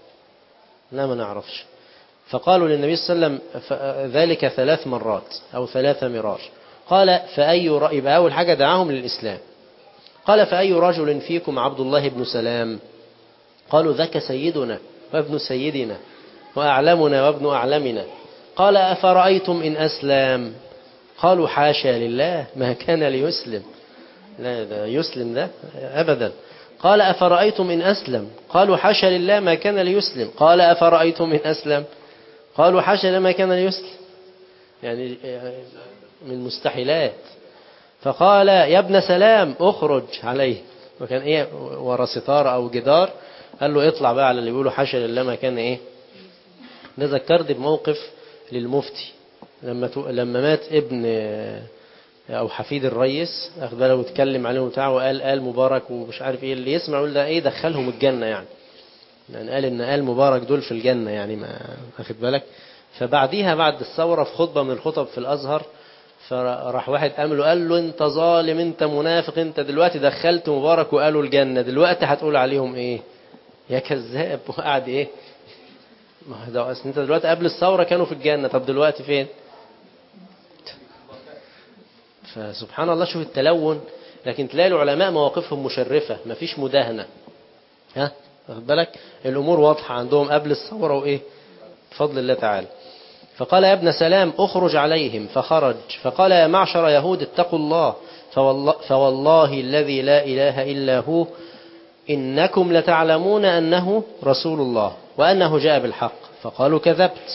لا ما نعرفش فقالوا للنبي صلى الله عليه وسلم ذلك ثلاث مرات أو ثلاث مرار قال فأي رأي يبقى أول حاجة دعاهم للإسلام قال فأي رجل فيكم عبد الله بن سلام قالوا ذاك سيدنا وابن سيدنا وأعلمنا وابن أعلمنا قال أفرأيتم إن أسلم قالوا حاشا لله ما كان ليسلم لا ده يسلم ده أبدا قال أفرأيتم إن أسلم قالوا حاشا لله ما كان ليسلم قال أفرأيتم إن أسلم قالوا حاشا لله ما كان ليسلم يعني من مستحيلات فقال يا ابن سلام اخرج عليه وكان ايه ورا ستار او جدار قال له اطلع بقى على اللي بيقولوا حاشا لله ما كان ايه ده ذكرني بموقف للمفتي لما لما مات ابن او حفيد الريس اخد باله واتكلم عليه وبتاع وقال قال مبارك ومش عارف ايه اللي يسمع يقول ده ايه دخلهم الجنه يعني يعني قال ان قال مبارك دول في الجنه يعني ما اخد بالك فبعديها بعد الثوره في خطبه من الخطب في الازهر فراح واحد قام له قال له انت ظالم انت منافق انت دلوقتي دخلت مبارك وقالوا الجنه دلوقتي هتقول عليهم ايه يا كذاب وقعد ايه ما ده اصل انت دلوقتي قبل الثوره كانوا في الجنه طب دلوقتي فين فسبحان الله شوف التلون لكن تلاقي العلماء مواقفهم مشرفة مفيش مداهنة ها واخد بالك الأمور واضحة عندهم قبل الثورة وإيه بفضل الله تعالى فقال يا ابن سلام اخرج عليهم فخرج فقال يا معشر يهود اتقوا الله فوالله, فوالله الذي لا إله إلا هو إنكم لتعلمون أنه رسول الله وأنه جاء بالحق فقالوا كذبت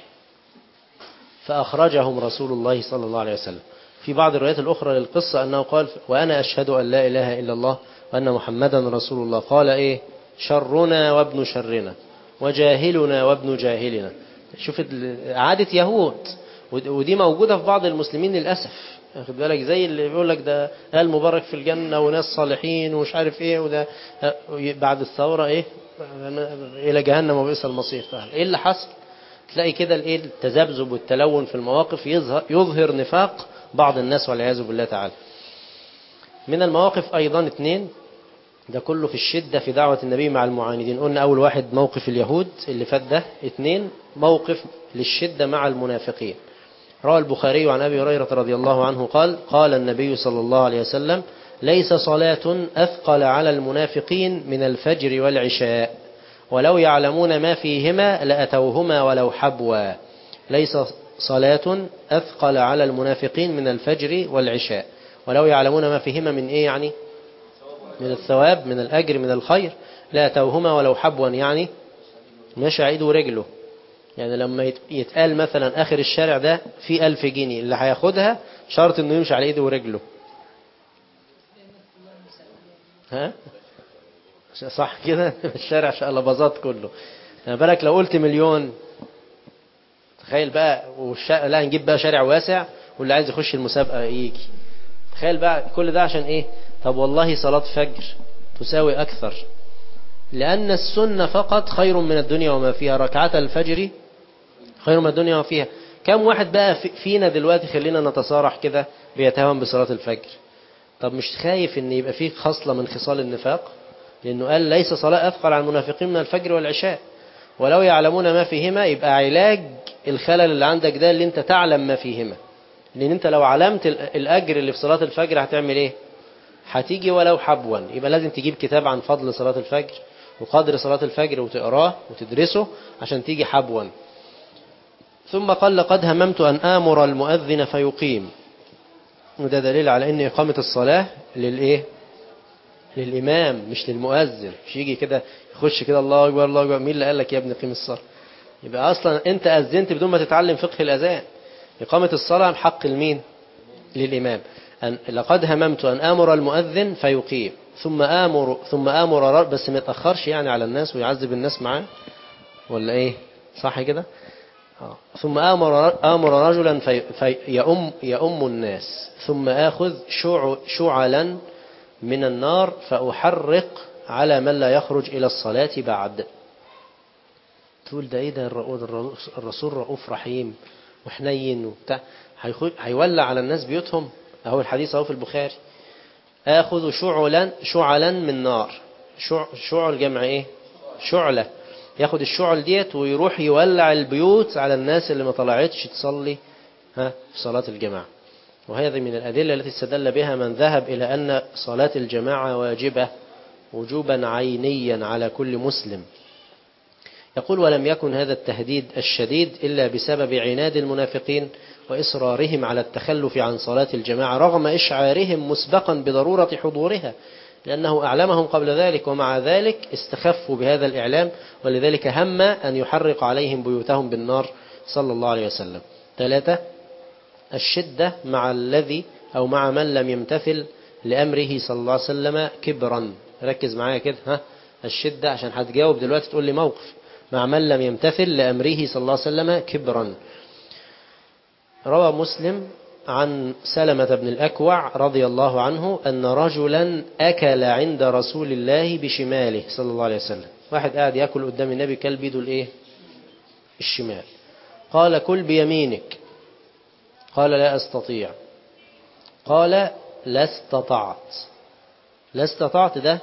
فأخرجهم رسول الله صلى الله عليه وسلم في بعض الروايات الأخرى للقصة أنه قال وأنا أشهد أن لا إله إلا الله وأن محمدا رسول الله قال إيه شرنا وابن شرنا وجاهلنا وابن جاهلنا شوف عادة يهود ودي موجودة في بعض المسلمين للأسف واخد بالك زي اللي بيقول لك ده قال مبارك في الجنة وناس صالحين ومش عارف ايه وده بعد الثورة ايه الى جهنم وبئس المصير فعلا ايه اللي حصل تلاقي كده الايه التذبذب والتلون في المواقف يظهر, يظهر نفاق بعض الناس والعياذ بالله تعالى من المواقف أيضا اثنين ده كله في الشدة في دعوة النبي مع المعاندين قلنا أول واحد موقف اليهود اللي فات ده اثنين موقف للشدة مع المنافقين روى البخاري عن أبي هريرة رضي الله عنه قال قال النبي صلى الله عليه وسلم ليس صلاة أثقل على المنافقين من الفجر والعشاء ولو يعلمون ما فيهما لأتوهما ولو حبوا ليس صلاة أثقل على المنافقين من الفجر والعشاء ولو يعلمون ما فيهما من إيه يعني من الثواب من الأجر من الخير لا أتوهما ولو حبوا يعني مشى عيده ورجله يعني لما يتقال مثلا آخر الشارع ده في ألف جنيه اللي هياخدها شرط إنه يمشي على إيده ورجله ها صح كده الشارع شقلباظات كله يعني بالك لو قلت مليون تخيل بقى والش... لا نجيب بقى شارع واسع واللي عايز يخش المسابقة يجي تخيل بقى كل ده عشان ايه طب والله صلاة فجر تساوي أكثر لأن السنة فقط خير من الدنيا وما فيها ركعة الفجر خير من الدنيا وما فيها كم واحد بقى فينا دلوقتي خلينا نتصارح كده بيتهاون بصلاة الفجر طب مش خايف ان يبقى فيه خصلة من خصال النفاق لأنه قال ليس صلاة أثقل على المنافقين من الفجر والعشاء ولو يعلمون ما فيهما يبقى علاج الخلل اللي عندك ده اللي انت تعلم ما فيهما لأن انت لو علمت الأجر اللي في صلاة الفجر هتعمل ايه هتيجي ولو حبوا يبقى لازم تجيب كتاب عن فضل صلاة الفجر وقدر صلاة الفجر وتقراه وتدرسه عشان تيجي حبوا ثم قال لقد هممت أن آمر المؤذن فيقيم وده دليل على أن إقامة الصلاة للإيه للإمام مش للمؤذن مش يجي كده يخش كده الله أكبر الله أكبر مين اللي قال لك يا ابني قيم الصلاة يبقى أصلا أنت أذنت بدون ما تتعلم فقه الأذان إقامة الصلاة حق المين للإمام أن لقد هممت أن آمر المؤذن فيقيم ثم آمر ثم آمر بس ما يتأخرش يعني على الناس ويعذب الناس معاه ولا إيه صح كده آه. ثم آمر آمر رجلا في في يؤم يؤم الناس ثم آخذ شع شعلا من النار فأحرق على من لا يخرج إلى الصلاة بعد تقول ده إيه ده الرسول رؤوف رحيم وحنين وبتاع هيولع على الناس بيوتهم أهو الحديث أهو في البخاري آخذ شعلا شعلا من نار شع شعل جمع إيه شعلة ياخد الشعل ديت ويروح يولع البيوت على الناس اللي ما طلعتش تصلي ها في صلاة الجماعة وهذه من الأدلة التي استدل بها من ذهب إلى أن صلاة الجماعة واجبة وجوبا عينيا على كل مسلم يقول ولم يكن هذا التهديد الشديد إلا بسبب عناد المنافقين وإصرارهم على التخلف عن صلاة الجماعة رغم إشعارهم مسبقا بضرورة حضورها لأنه أعلمهم قبل ذلك ومع ذلك استخفوا بهذا الإعلام ولذلك هم أن يحرق عليهم بيوتهم بالنار صلى الله عليه وسلم ثلاثة الشدة مع الذي أو مع من لم يمتثل لأمره صلى الله عليه وسلم كبرا ركز معايا كده ها الشدة عشان هتجاوب دلوقتي تقول لي موقف مع من لم يمتثل لأمره صلى الله عليه وسلم كبرا روى مسلم عن سلمة بن الأكوع رضي الله عنه أن رجلا أكل عند رسول الله بشماله صلى الله عليه وسلم واحد قاعد يأكل قدام النبي كل بيده الإيه الشمال قال كل بيمينك قال لا أستطيع قال لا استطعت لا استطعت ده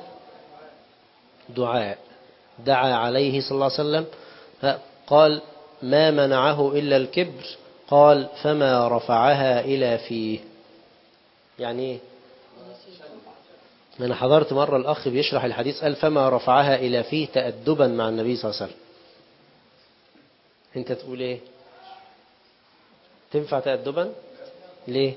دعاء دعا عليه صلى الله عليه وسلم قال ما منعه إلا الكبر قال فما رفعها إلى فيه يعني ايه أنا حضرت مرة الأخ بيشرح الحديث قال فما رفعها إلى فيه تأدبا مع النبي صلى الله عليه وسلم أنت تقول إيه تنفع تأدبا ليه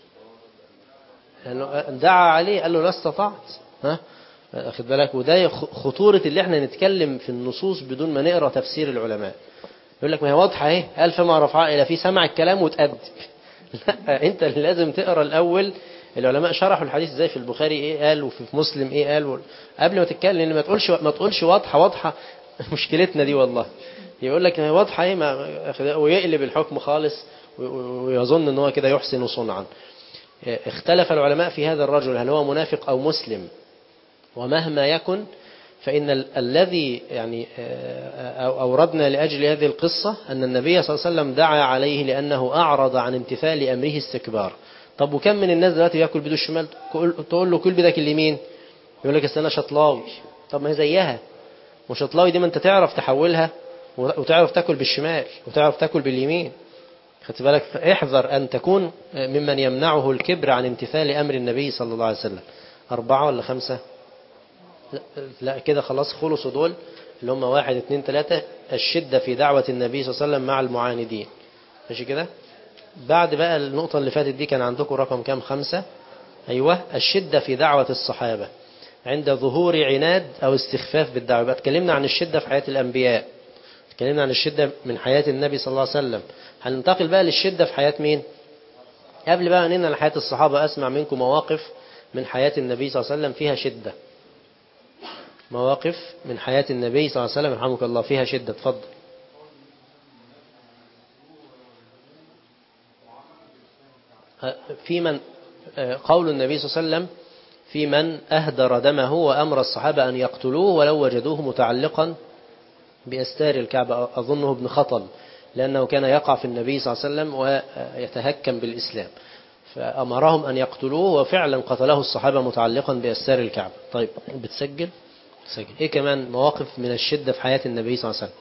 لأنه دعا عليه قال له لا استطعت ها أخذ بالك وده خطورة اللي احنا نتكلم في النصوص بدون ما نقرأ تفسير العلماء يقول لك ما هي واضحة اهي قال فما رفعها إلى في سمع الكلام وتأدب لا انت اللي لازم تقرأ الأول العلماء شرحوا الحديث ازاي في البخاري ايه قال وفي مسلم ايه قال قبل ما تتكلم لان ما تقولش ما تقولش واضحة واضحة مشكلتنا دي والله يقول لك هي واضحة ايه ما ويقلب الحكم خالص ويظن ان هو كده يحسن صنعا اختلف العلماء في هذا الرجل هل هو منافق او مسلم ومهما يكن فإن ال الذي يعني أوردنا لأجل هذه القصة أن النبي صلى الله عليه وسلم دعا عليه لأنه أعرض عن امتثال أمره استكبار طب وكم من الناس دلوقتي يأكل بيده الشمال تقول له كل بيدك اليمين يقول لك استنى شطلاوي طب ما هي زيها وشطلاوي دي ما انت تعرف تحولها وتعرف تاكل بالشمال وتعرف تاكل باليمين خدت بالك احذر أن تكون ممن يمنعه الكبر عن امتثال أمر النبي صلى الله عليه وسلم أربعة ولا خمسة لا, لا كده خلاص خلصوا دول اللي هم واحد اتنين تلاتة الشدة في دعوة النبي صلى الله عليه وسلم مع المعاندين ماشي كده بعد بقى النقطة اللي فاتت دي كان عندكم رقم كام خمسة أيوة الشدة في دعوة الصحابة عند ظهور عناد أو استخفاف بالدعوة بقى اتكلمنا عن الشدة في حياة الأنبياء اتكلمنا عن الشدة من حياة النبي صلى الله عليه وسلم هننتقل بقى للشدة في حياة مين قبل بقى أننا لحياة الصحابة أسمع منكم مواقف من حياة النبي صلى الله عليه وسلم فيها شدة مواقف من حياة النبي صلى الله عليه وسلم رحمك الله فيها شدة تفضل في من قول النبي صلى الله عليه وسلم في من أهدر دمه وأمر الصحابة أن يقتلوه ولو وجدوه متعلقا بأستار الكعبة أظنه ابن خطل لأنه كان يقع في النبي صلى الله عليه وسلم ويتهكم بالإسلام فأمرهم أن يقتلوه وفعلا قتله الصحابة متعلقا بأستار الكعبة طيب بتسجل سجل إيه كمان مواقف من الشدة في حياة النبي صلى الله عليه وسلم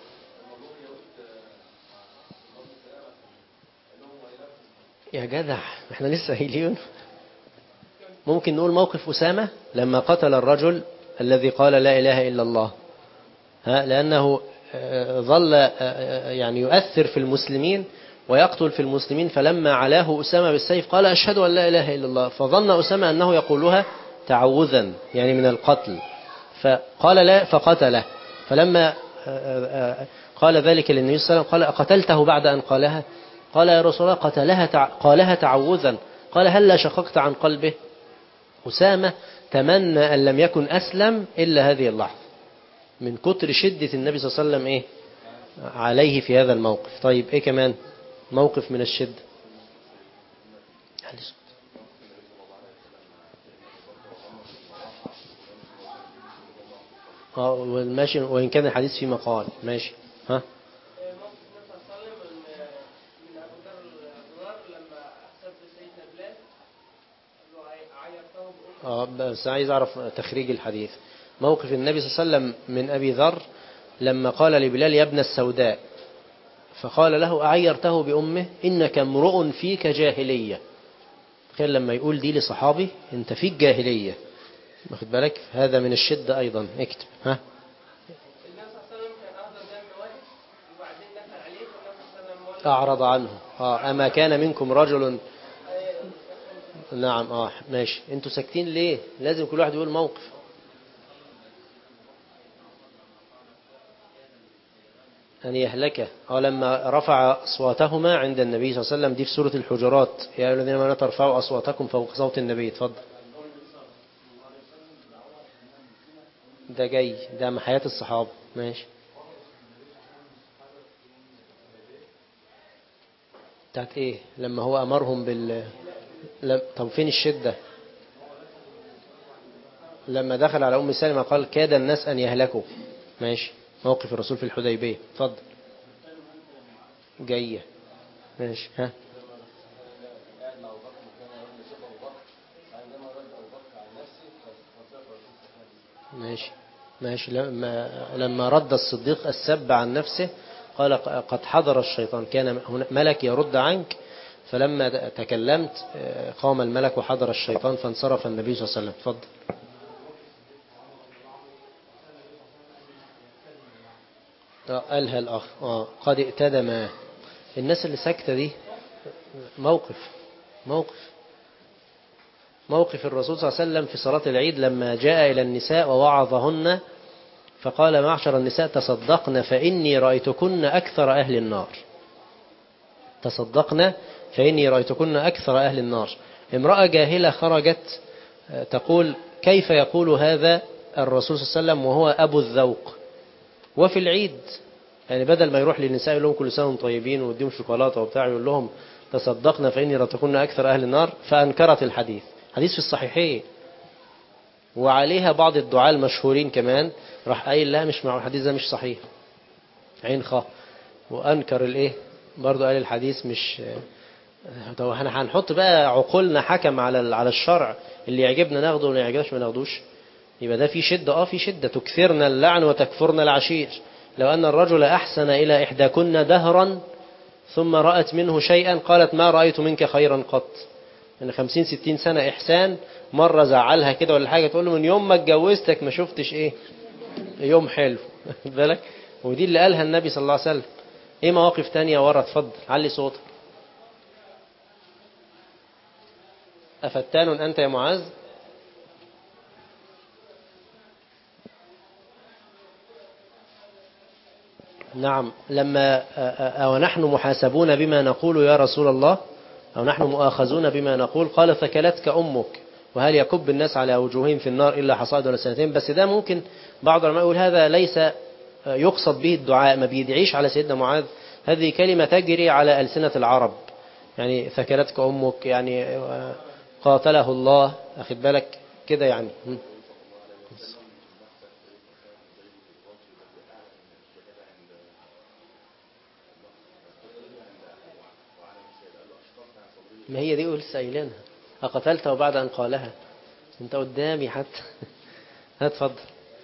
يا جدع احنا لسه قايلين ممكن نقول موقف أسامة لما قتل الرجل الذي قال لا إله إلا الله ها لأنه ظل يعني يؤثر في المسلمين ويقتل في المسلمين فلما علاه أسامة بالسيف قال أشهد أن لا إله إلا الله فظن أسامة أنه يقولها تعوذا يعني من القتل فقال لا فقتله فلما قال ذلك للنبي صلى الله عليه وسلم قال أقتلته بعد أن قالها قال يا رسول الله قتلها قالها تعوذا قال هل لا شققت عن قلبه أسامة تمنى أن لم يكن أسلم إلا هذه اللحظة من كتر شدة النبي صلى الله عليه وسلم إيه عليه في هذا الموقف طيب إيه كمان موقف من الشدة اه والماشي وإن كان الحديث فيه مقال ماشي ها اه بس عايز اعرف تخريج الحديث موقف النبي صلى الله عليه وسلم من ابي ذر لما قال لبلال يا ابن السوداء فقال له أعيرته بأمه إنك امرؤ فيك جاهلية تخيل لما يقول دي لصحابي انت فيك جاهلية واخد بالك هذا من الشدة أيضا اكتب ها أعرض عنه آه أما كان منكم رجل نعم آه ماشي انتوا ساكتين ليه لازم كل واحد يقول موقف أن يهلك أو لما رفع أصواتهما عند النبي صلى الله عليه وسلم دي في سورة الحجرات يا أيها الذين آمنوا ترفعوا أصواتكم فوق صوت النبي اتفضل ده جاي ده من حياة الصحابة ماشي بتاعت ايه لما هو أمرهم بال لم... طب فين الشدة لما دخل على أم سلمة قال كاد الناس أن يهلكوا ماشي موقف الرسول في الحديبية اتفضل جاية ماشي ها ماشي ماشي لما لما رد الصديق السب عن نفسه قال قد حضر الشيطان كان ملك يرد عنك فلما تكلمت قام الملك وحضر الشيطان فانصرف النبي صلى الله عليه وسلم اتفضل قالها الأخ آه قد ائتدم الناس اللي ساكتة دي موقف موقف موقف الرسول صلى الله عليه وسلم في صلاة العيد لما جاء إلى النساء ووعظهن فقال معشر النساء تصدقن فإني رأيتكن أكثر أهل النار تصدقن فإني رأيتكن أكثر أهل النار امرأة جاهلة خرجت تقول كيف يقول هذا الرسول صلى الله عليه وسلم وهو أبو الذوق وفي العيد يعني بدل ما يروح للنساء يقول لهم كل سنة وانتم طيبين ويديهم شوكولاته وبتاع يقول لهم تصدقنا فإني رتكن أكثر أهل النار فأنكرت الحديث حديث في الصحيحين وعليها بعض الدعاء المشهورين كمان راح قايل لها مش مع الحديث ده مش صحيح عين خا وأنكر الإيه برضو قال الحديث مش طب احنا هنحط بقى عقولنا حكم على على الشرع اللي يعجبنا ناخده واللي يعجبناش ما ناخدوش يبقى ده في شدة اه في شدة تكثرنا اللعن وتكفرنا العشير لو أن الرجل أحسن إلى إحداكن دهرا ثم رأت منه شيئا قالت ما رأيت منك خيرا قط يعني خمسين ستين سنة إحسان مرة زعلها كده ولا حاجة تقول له من يوم ما اتجوزتك ما شفتش إيه يوم حلو بالك ودي اللي قالها النبي صلى الله عليه وسلم إيه مواقف تانية ورا اتفضل علي صوتك أفتان أنت يا معاذ نعم لما أو نحن محاسبون بما نقول يا رسول الله أو نحن مؤاخذون بما نقول قال ثكلتك أمك وهل يكب الناس على وجوههم في النار إلا حصائد ولا سنتين بس ده ممكن بعض العلماء يقول هذا ليس يقصد به الدعاء ما بيدعيش على سيدنا معاذ هذه كلمة تجري على ألسنة العرب يعني ثكلتك أمك يعني قاتله الله أخذ بالك كده يعني ما هي دي لسه قايلينها أقتلته بعد أن قالها أنت قدامي حتى هتفضل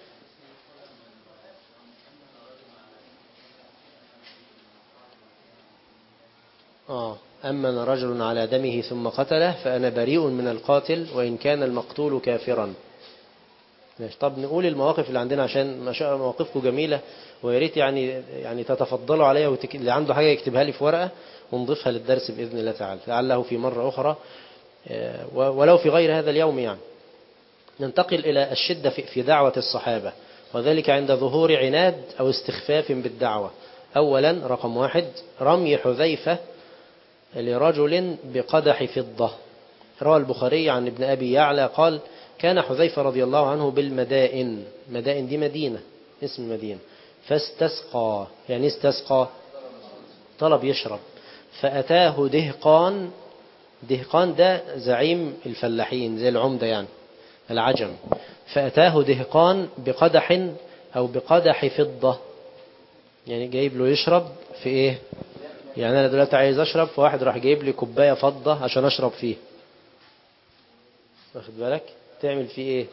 آه أمن رجل على دمه ثم قتله فأنا بريء من القاتل وإن كان المقتول كافرا ماشي طب نقول المواقف اللي عندنا عشان ما شاء الله مواقفكم جميلة ويا ريت يعني يعني تتفضلوا عليها وتك... اللي عنده حاجة يكتبها لي في ورقة ونضيفها للدرس بإذن الله تعالى لعله في مرة أخرى ولو في غير هذا اليوم يعني ننتقل إلى الشدة في دعوة الصحابة وذلك عند ظهور عناد أو استخفاف بالدعوة أولا رقم واحد رمي حذيفة لرجل بقدح فضة روى البخاري عن ابن أبي يعلى قال كان حذيفة رضي الله عنه بالمدائن مدائن دي مدينة اسم مدينة فاستسقى يعني استسقى طلب يشرب فأتاه دهقان دهقان ده زعيم الفلاحين زي العمدة يعني العجم فأتاه دهقان بقدح أو بقدح فضة يعني جايب له يشرب في إيه يعني أنا دلوقتي عايز أشرب فواحد راح جايب لي كوباية فضة عشان أشرب فيه واخد بالك تعمل فيه إيه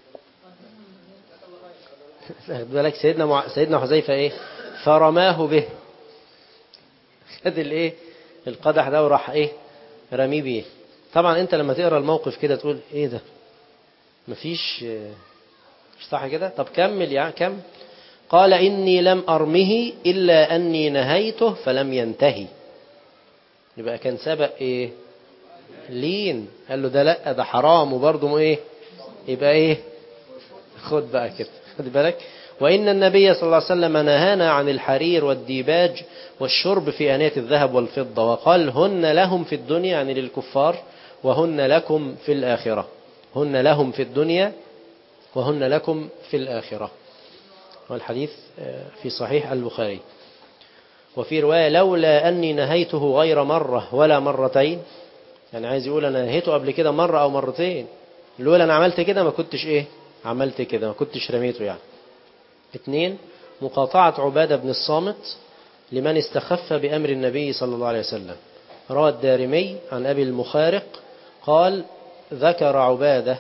واخد بالك سيدنا مع... سيدنا حذيفة إيه فرماه به خد الإيه القدح ده وراح إيه رميه بيه طبعا أنت لما تقرأ الموقف كده تقول إيه ده مفيش مش صح كده طب كمل يعني كم قال إني لم أرمه إلا أني نهيته فلم ينتهي يبقى كان سبق إيه لين قال له ده لا ده حرام وبرضه إيه يبقى إيه خد بقى كده خد بالك وإن النبي صلى الله عليه وسلم نهانا عن الحرير والديباج والشرب في آنية الذهب والفضة وقال هن لهم في الدنيا يعني للكفار وهن لكم في الآخرة هن لهم في الدنيا وهن لكم في الآخرة والحديث في صحيح البخاري وفي رواية لولا أني نهيته غير مرة ولا مرتين يعني عايز يقول أنا نهيته قبل كده مرة أو مرتين لولا أنا عملت كده ما كنتش إيه عملت كده ما كنتش رميته يعني اثنين مقاطعة عبادة بن الصامت لمن استخف بأمر النبي صلى الله عليه وسلم روى الدارمي عن أبي المخارق قال ذكر عبادة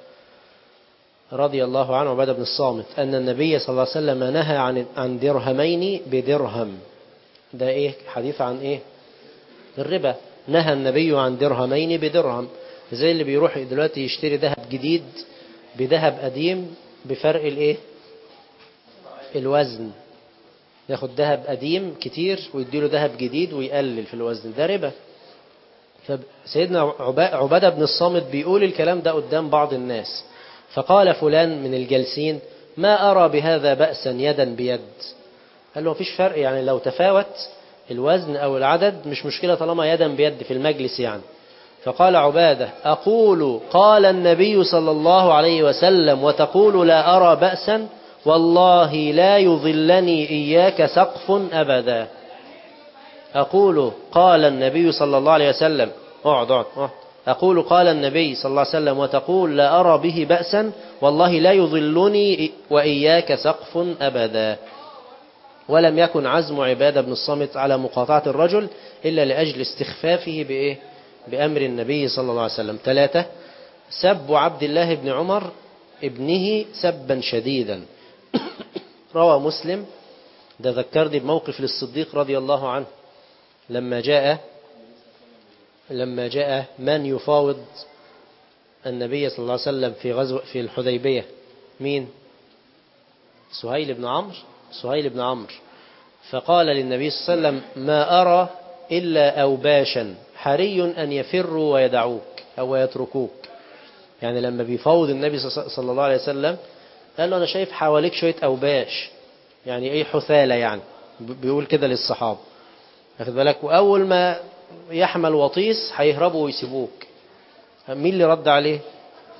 رضي الله عنه عبادة بن الصامت أن النبي صلى الله عليه وسلم نهى عن عن درهمين بدرهم ده إيه حديث عن إيه الربا نهى النبي عن درهمين بدرهم زي اللي بيروح دلوقتي يشتري ذهب جديد بذهب قديم بفرق الإيه الوزن ياخد ذهب قديم كتير ويديله ذهب جديد ويقلل في الوزن ده ربا فسيدنا عبادة بن الصامت بيقول الكلام ده قدام بعض الناس فقال فلان من الجالسين ما أرى بهذا بأسا يدا بيد قال له مفيش فرق يعني لو تفاوت الوزن أو العدد مش مشكلة طالما يدا بيد في المجلس يعني فقال عبادة أقول قال النبي صلى الله عليه وسلم وتقول لا أرى بأسا والله لا يظلني إياك سقف أبدا أقول قال النبي صلى الله عليه وسلم اقعد اقعد أقول قال النبي صلى الله عليه وسلم وتقول لا أرى به بأسا والله لا يظلني وإياك سقف أبدا ولم يكن عزم عبادة بن الصامت على مقاطعة الرجل إلا لأجل استخفافه بإيه؟ بأمر النبي صلى الله عليه وسلم ثلاثة سب عبد الله بن عمر ابنه سبا شديدا روى مسلم ده ذكرني بموقف للصديق رضي الله عنه لما جاء لما جاء من يفاوض النبي صلى الله عليه وسلم في غزو في الحديبية مين سهيل بن عمرو سهيل بن عمرو فقال للنبي صلى الله عليه وسلم ما أرى إلا أوباشا حري أن يفروا ويدعوك أو يتركوك يعني لما بيفاوض النبي صلى الله عليه وسلم قال له أنا شايف حواليك شوية أوباش يعني أي حثالة يعني بيقول كده للصحابة واخد بالك وأول ما يحمل وطيس هيهربوا ويسيبوك مين اللي رد عليه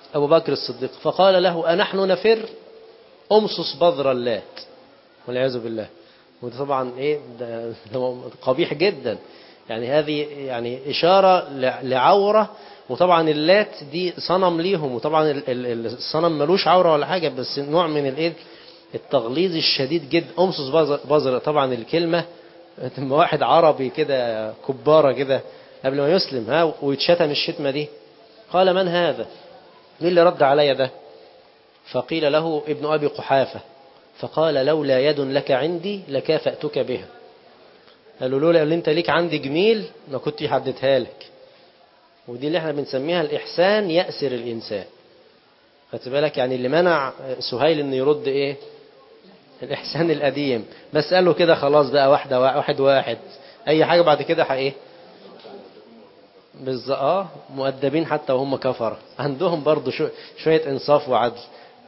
أبو بكر الصديق فقال له أنحن نفر أمصص بذر اللات والعياذ بالله وده طبعا إيه ده ده قبيح جدا يعني هذه يعني إشارة لعورة وطبعا اللات دي صنم ليهم وطبعا ال- ال- الصنم ملوش عورة ولا حاجة بس نوع من الايه التغليظ الشديد جدا أمصص بذر- بذر طبعا الكلمة لما واحد عربي كده كبارة كده قبل ما يسلم ها ويتشتم الشتمة دي قال من هذا مين اللي رد علي ده فقيل له ابن أبي قحافة فقال لولا يد لك عندي لكافأتك بها قالوا لولا اللي انت ليك عندي جميل ما كنت حددها لك ودي اللي احنا بنسميها الإحسان يأسر الإنسان خدت بالك يعني اللي منع سهيل انه يرد ايه الإحسان القديم بس قال له كده خلاص بقى واحدة واحد واحد أي حاجة بعد كده ح- ايه بالظبط اه مؤدبين حتى وهم كفرة عندهم برضو شو شوية إنصاف وعدل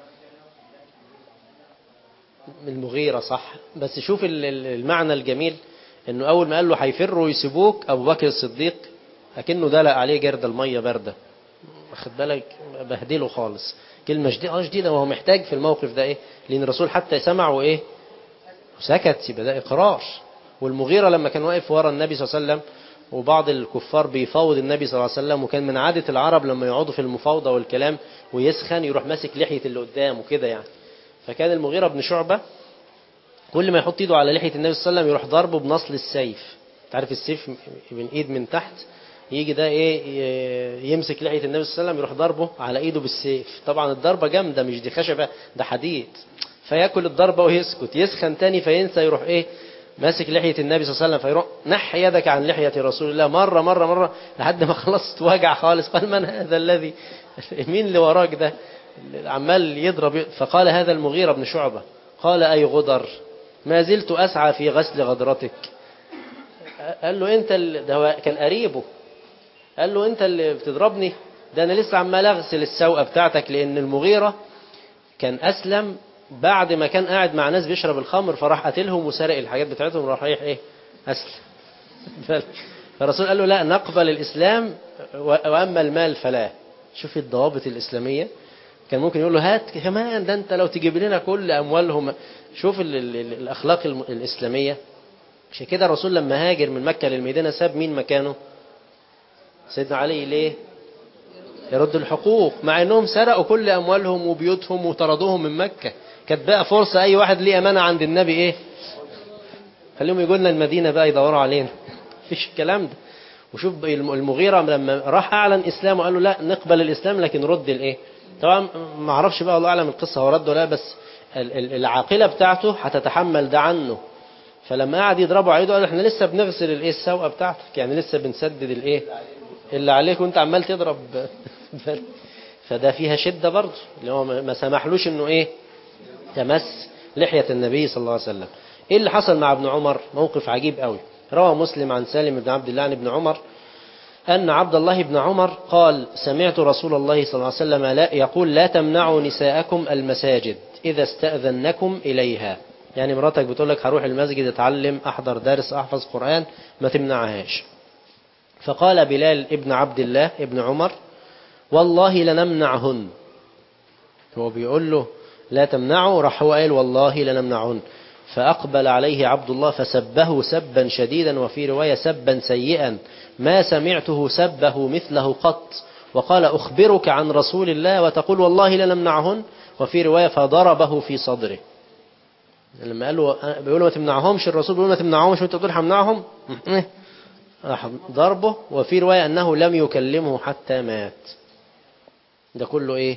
المغيرة صح بس شوف ال- ال- المعنى الجميل انه اول ما قال له هيفروا ويسيبوك ابو بكر الصديق اكنه دلق عليه جرد الميه بارده واخد بالك بهدله خالص كلمه شديده اه شديده وهو محتاج في الموقف ده ايه لان الرسول حتى سمع وايه سكت يبقى ده اقرار والمغيرة لما كان واقف ورا النبي صلى الله عليه وسلم وبعض الكفار بيفاوض النبي صلى الله عليه وسلم وكان من عادة العرب لما يقعدوا في المفاوضة والكلام ويسخن يروح ماسك لحية اللي قدامه كده يعني فكان المغيرة بن شعبة كل ما يحط ايده على لحية النبي صلى الله عليه وسلم يروح ضربه بنصل السيف تعرف السيف من ايد من تحت يجي ده ايه ي- يمسك لحية النبي صلى الله عليه وسلم يروح ضربه على ايده بالسيف طبعا الضربة جامدة مش دي خشبة ده حديد فياكل الضربة ويسكت يسخن تاني فينسى يروح ايه ماسك لحية النبي صلى الله عليه وسلم فيروح نح يدك عن لحية رسول الله مرة مرة مرة لحد ما خلص وجع خالص قال من هذا الذي مين اللي وراك ده عمال يضرب فقال هذا المغيرة بن شعبة قال أي غدر ما زلت أسعى في غسل غدرتك قال له أنت اللي ده هو كان قريبه قال له أنت اللي بتضربني ده أنا لسه عمال أغسل السوقة بتاعتك لأن المغيرة كان أسلم بعد ما كان قاعد مع ناس بيشرب الخمر فراح قتلهم وسرق الحاجات بتاعتهم وراح رايح إيه أسلم فالرسول قال له لا نقبل الإسلام وأما المال فلا شوف الضوابط الإسلامية كان ممكن يقول له هات كمان ده أنت لو تجيب لنا كل أموالهم شوف ال ال ال الأخلاق الم- الإسلامية عشان كده الرسول لما هاجر من مكة للمدينة ساب مين مكانه سيدنا علي ليه يرد الحقوق مع انهم سرقوا كل اموالهم وبيوتهم وطردوهم من مكة كانت بقى فرصة اي واحد ليه امانة عند النبي ايه خليهم يقول لنا المدينة بقى يدوروا علينا مفيش الكلام ده وشوف الم- المغيرة لما راح اعلن اسلامه وقال له لا نقبل الاسلام لكن رد الايه طبعا ما اعرفش بقى الله اعلم القصة هو رد ولا لا بس ال- ال- العاقلة بتاعته هتتحمل ده عنه فلما قعد يضربوا عليه قال احنا لسه بنغسل الايه السوقه بتاعتك يعني لسه بنسدد الايه اللي عليك وانت عمال تضرب فده فيها شده برضه اللي هو ما ما سمحلوش انه ايه تمس لحيه النبي صلى الله عليه وسلم ايه اللي حصل مع ابن عمر موقف عجيب قوي روى مسلم عن سالم بن عبد الله عن ابن عمر أن عبد الله بن عمر قال سمعت رسول الله صلى الله عليه وسلم لا يقول لا تمنعوا نساءكم المساجد إذا استأذنكم إليها يعني مراتك بتقول لك هروح المسجد اتعلم أحضر درس أحفظ قرآن ما تمنعهاش فقال بلال ابن عبد الله ابن عمر والله لنمنعهن هو بيقول له لا تمنعوا راح هو قال والله لنمنعهن فأقبل عليه عبد الله فسبه سبا شديدا وفي رواية سبا سيئا ما سمعته سبه مثله قط وقال أخبرك عن رسول الله وتقول والله لنمنعهن وفي رواية فضربه في صدره لما قال له بيقول له ما تمنعهمش الرسول بيقول ما تمنعهمش وانت بتقول همنعهم راح ضربه وفي رواية أنه لم يكلمه حتى مات ده كله إيه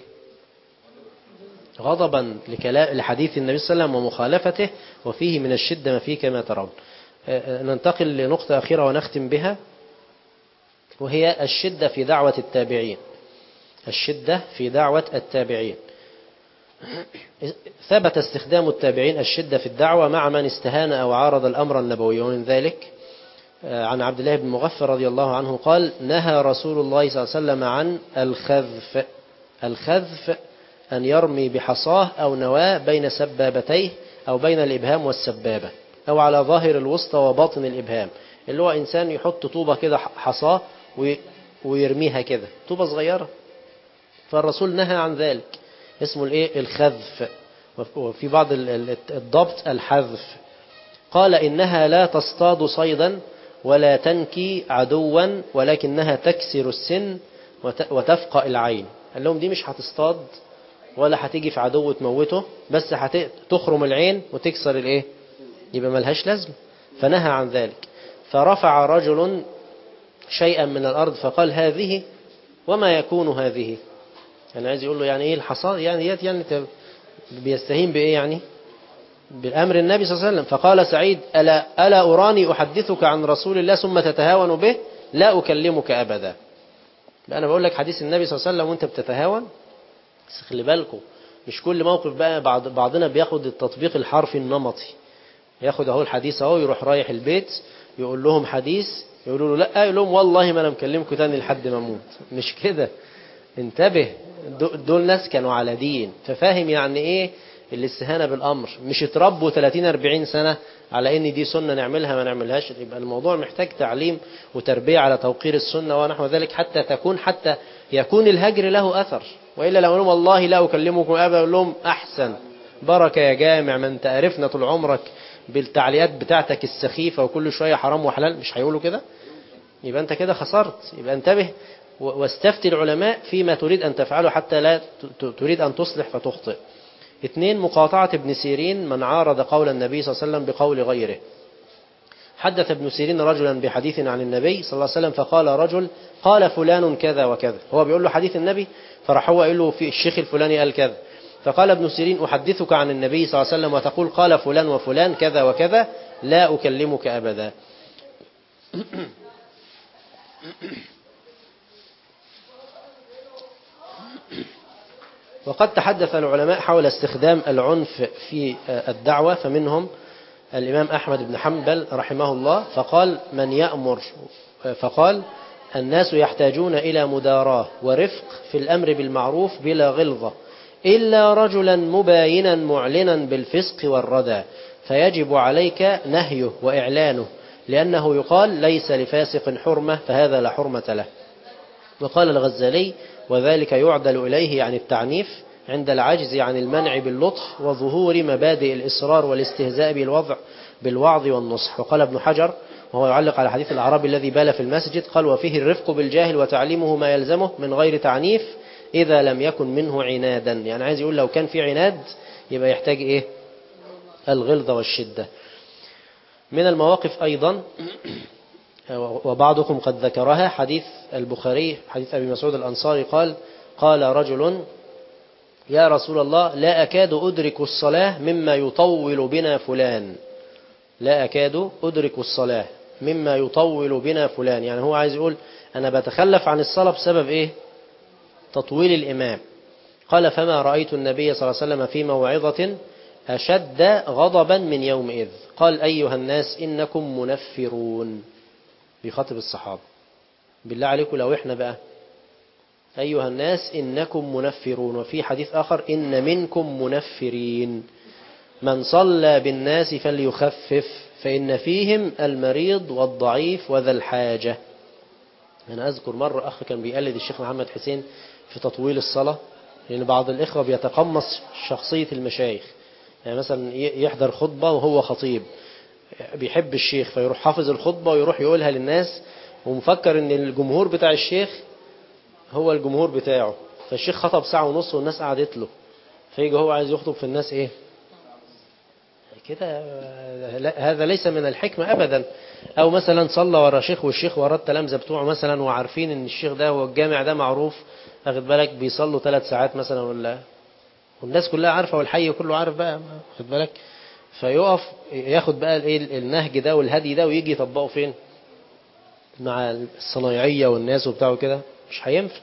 غضبا لكلام لحديث النبي صلى الله عليه وسلم ومخالفته وفيه من الشدة ما فيه كما ترون آه، آه، ننتقل لنقطة أخيرة ونختم بها وهي الشدة في دعوة التابعين الشدة في دعوة التابعين ثبت استخدام التابعين الشدة في الدعوة مع من استهان أو عارض الأمر النبوي ومن ذلك آه، عن عبد الله بن مغفر رضي الله عنه قال نهى رسول الله صلى الله عليه وسلم عن الخذف الخذف أن يرمي بحصاه أو نواه بين سبابتيه أو بين الإبهام والسبابة أو على ظاهر الوسطى وباطن الإبهام اللي هو إنسان يحط طوبة كده حصاه وي- ويرميها كده طوبة صغيرة فالرسول نهى عن ذلك اسمه الايه الخذف وفي بعض ال- ال- الضبط الحذف قال إنها لا تصطاد صيدا ولا تنكي عدوا ولكنها تكسر السن وت- وتفقأ العين قال لهم دي مش هتصطاد ولا هتيجي في عدو تموته بس هتخرم العين وتكسر الايه يبقى ملهاش لازمه فنهى عن ذلك فرفع رجل شيئا من الأرض فقال هذه وما يكون هذه يعني عايز يقول له يعني ايه الحصاد يعني يات يعني ت- بيستهين بايه يعني بالامر النبي صلى الله عليه وسلم فقال سعيد الا الا اراني احدثك عن رسول الله ثم تتهاون به لا اكلمك ابدا لا انا بقول لك حديث النبي صلى الله عليه وسلم وانت بتتهاون بس خلي بالكم مش كل موقف بقى بعض بعضنا بياخد التطبيق الحرفي النمطي ياخد اهو الحديث اهو يروح رايح البيت يقول لهم حديث يقولوا له لا يقول لهم والله ما انا مكلمكم تاني لحد ما اموت مش كده انتبه دو- دول ناس كانوا على دين ففاهم يعني ايه الاستهانة بالامر مش اتربوا 30 40 سنة على ان دي سنة نعملها ما نعملهاش يبقى الموضوع محتاج تعليم وتربية على توقير السنة ونحو ذلك حتى تكون حتى يكون الهجر له اثر والا لو لهم والله لا اكلمكم ابدا اقول لهم احسن بركة يا جامع ما انت عرفنا طول عمرك بالتعليقات بتاعتك السخيفة وكل شوية حرام وحلال مش هيقولوا كده يبقى أنت كده خسرت يبقى انتبه و- واستفتي العلماء فيما تريد أن تفعله حتى لا ت- ت- تريد أن تصلح فتخطئ اثنين مقاطعة ابن سيرين من عارض قول النبي صلى الله عليه وسلم بقول غيره حدث ابن سيرين رجلا بحديث عن النبي صلى الله عليه وسلم فقال رجل قال فلان كذا وكذا هو بيقول له حديث النبي فراح هو قال له في الشيخ الفلاني قال كذا فقال ابن سيرين أحدثك عن النبي صلى الله عليه وسلم وتقول قال فلان وفلان كذا وكذا لا أكلمك أبدا وقد تحدث العلماء حول استخدام العنف في الدعوة فمنهم الإمام أحمد بن حنبل رحمه الله فقال من يأمر فقال الناس يحتاجون إلى مداراة ورفق في الأمر بالمعروف بلا غلظة إلا رجلا مباينا معلنا بالفسق والردى فيجب عليك نهيه وإعلانه لأنه يقال ليس لفاسق حرمة فهذا لا حرمة له وقال الغزالي وذلك يعدل إليه عن التعنيف عند العجز عن المنع باللطف وظهور مبادئ الإصرار والاستهزاء بالوضع بالوعظ والنصح وقال ابن حجر وهو يعلق على حديث الأعرابي الذي بال في المسجد قال وفيه الرفق بالجاهل وتعليمه ما يلزمه من غير تعنيف إذا لم يكن منه عنادا يعني عايز يقول لو كان في عناد يبقى يحتاج إيه الغلظة والشدة من المواقف أيضا وبعضكم قد ذكرها حديث البخاري حديث أبي مسعود الأنصاري قال قال رجل يا رسول الله لا أكاد أدرك الصلاة مما يطول بنا فلان لا أكاد أدرك الصلاة مما يطول بنا فلان يعني هو عايز يقول أنا بتخلف عن الصلاة بسبب إيه تطويل الإمام قال فما رأيت النبي صلى الله عليه وسلم في موعظة أشد غضبا من يومئذ قال أيها الناس إنكم منفرون بيخاطب الصحابة بالله عليكم لو إحنا بقى أيها الناس إنكم منفرون وفي حديث آخر إن منكم منفرين من صلى بالناس فليخفف فإن فيهم المريض والضعيف وذا الحاجة أنا أذكر مرة أخ كان بيقلد الشيخ محمد حسين في تطويل الصلاة لأن بعض الإخوة بيتقمص شخصية المشايخ يعني مثلا يحضر خطبة وهو خطيب بيحب الشيخ فيروح حافظ الخطبة ويروح يقولها للناس ومفكر ان الجمهور بتاع الشيخ هو الجمهور بتاعه فالشيخ خطب ساعة ونص والناس قعدت له فيجي هو عايز يخطب في الناس ايه كده هذا ليس من الحكمة أبدا أو مثلا صلى ورا شيخ والشيخ ورا التلامذة بتوعه مثلا وعارفين ان الشيخ ده والجامع ده معروف واخد بالك بيصلوا ثلاث ساعات مثلا ولا والناس كلها عارفة والحي كله عارف بقى واخد بالك فيقف ياخد بقى الايه النهج ده والهدي ده ويجي يطبقه فين مع الصنايعية والناس وبتاعه كده مش هينفع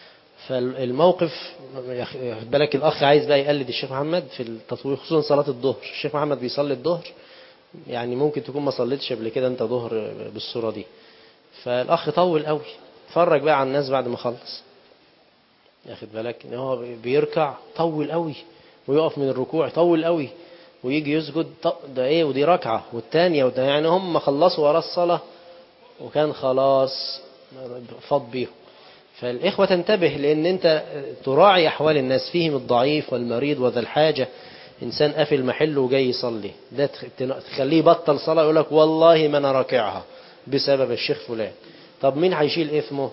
فالموقف ياخد بالك الأخ عايز بقى يقلد الشيخ محمد في التطوير خصوصا صلاة الظهر الشيخ محمد بيصلي الظهر يعني ممكن تكون ما صليتش قبل كده انت ظهر بالصورة دي فالأخ طول قوي اتفرج بقى على الناس بعد ما خلص ياخد بالك ان هو بيركع طول قوي ويقف من الركوع طول قوي ويجي يسجد ده ايه ودي ركعة والتانية وده يعني هم خلصوا ورا الصلاة وكان خلاص فاض بيهم فالإخوة تنتبه لأن أنت تراعي أحوال الناس فيهم الضعيف والمريض وذا الحاجة إنسان قافل محله وجاي يصلي ده تخليه يبطل صلاة يقول لك والله ما أنا راكعها بسبب الشيخ فلان طب مين هيشيل إثمه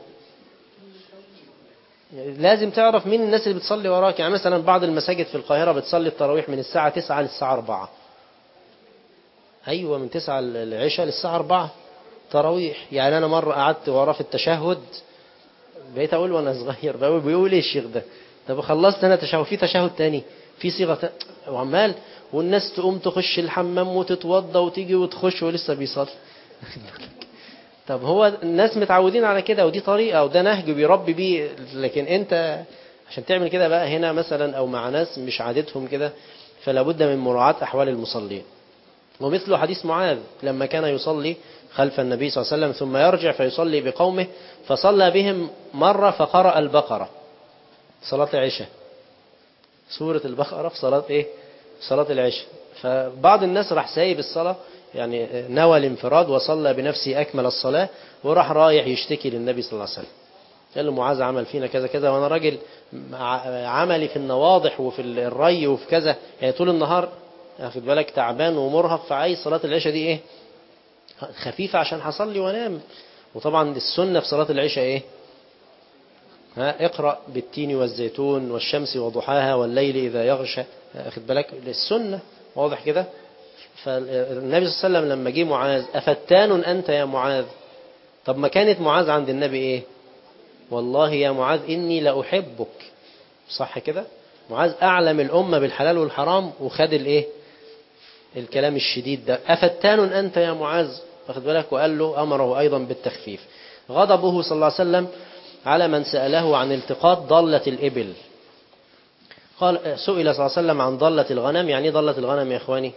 لازم تعرف مين الناس اللي بتصلي وراك يعني مثلا بعض المساجد في القاهرة بتصلي التراويح من الساعة 9 للساعة 4 أيوة من 9 العشاء للساعة 4 تراويح يعني أنا مرة قعدت وراه في التشهد بقيت أقول وأنا صغير بقول بيقول إيه الشيخ ده طب خلصت أنا تشهد في تشهد تاني في صيغة ت... وعمال والناس تقوم تخش الحمام وتتوضى وتيجي وتخش ولسه بيصلي طب هو الناس متعودين على كده ودي طريقة وده نهج بيربي بيه لكن انت عشان تعمل كده بقى هنا مثلا او مع ناس مش عادتهم كده فلا بد من مراعاة احوال المصلين ومثل حديث معاذ لما كان يصلي خلف النبي صلى الله عليه وسلم ثم يرجع فيصلي بقومه فصلى بهم مرة فقرأ البقرة صلاة العشاء سورة البقرة في صلاة ايه صلاة العشاء فبعض الناس راح سايب الصلاة يعني نوى الانفراد وصلى بنفسه أكمل الصلاة وراح رايح يشتكي للنبي صلى الله عليه وسلم قال له معاذ عمل فينا كذا كذا وانا راجل عملي في النواضح وفي الري وفي كذا يعني طول النهار اخد بالك تعبان ومرهق فعايز صلاة العشاء دي ايه خفيفة عشان هصلي وانام وطبعا السنة في صلاة العشاء ايه ها اقرأ بالتين والزيتون والشمس وضحاها والليل إذا يغشى اخد بالك السنة واضح كده فالنبي صلى الله عليه وسلم لما جه معاذ أفتان أنت يا معاذ طب ما كانت معاذ عند النبي إيه والله يا معاذ إني لأحبك صح كده معاذ أعلم الأمة بالحلال والحرام وخد الإيه الكلام الشديد ده أفتان أنت يا معاذ واخد بالك وقال له أمره أيضا بالتخفيف غضبه صلى الله عليه وسلم على من سأله عن التقاط ضلة الإبل قال سئل صلى الله عليه وسلم عن ضلة الغنم يعني ضلة الغنم يا إخواني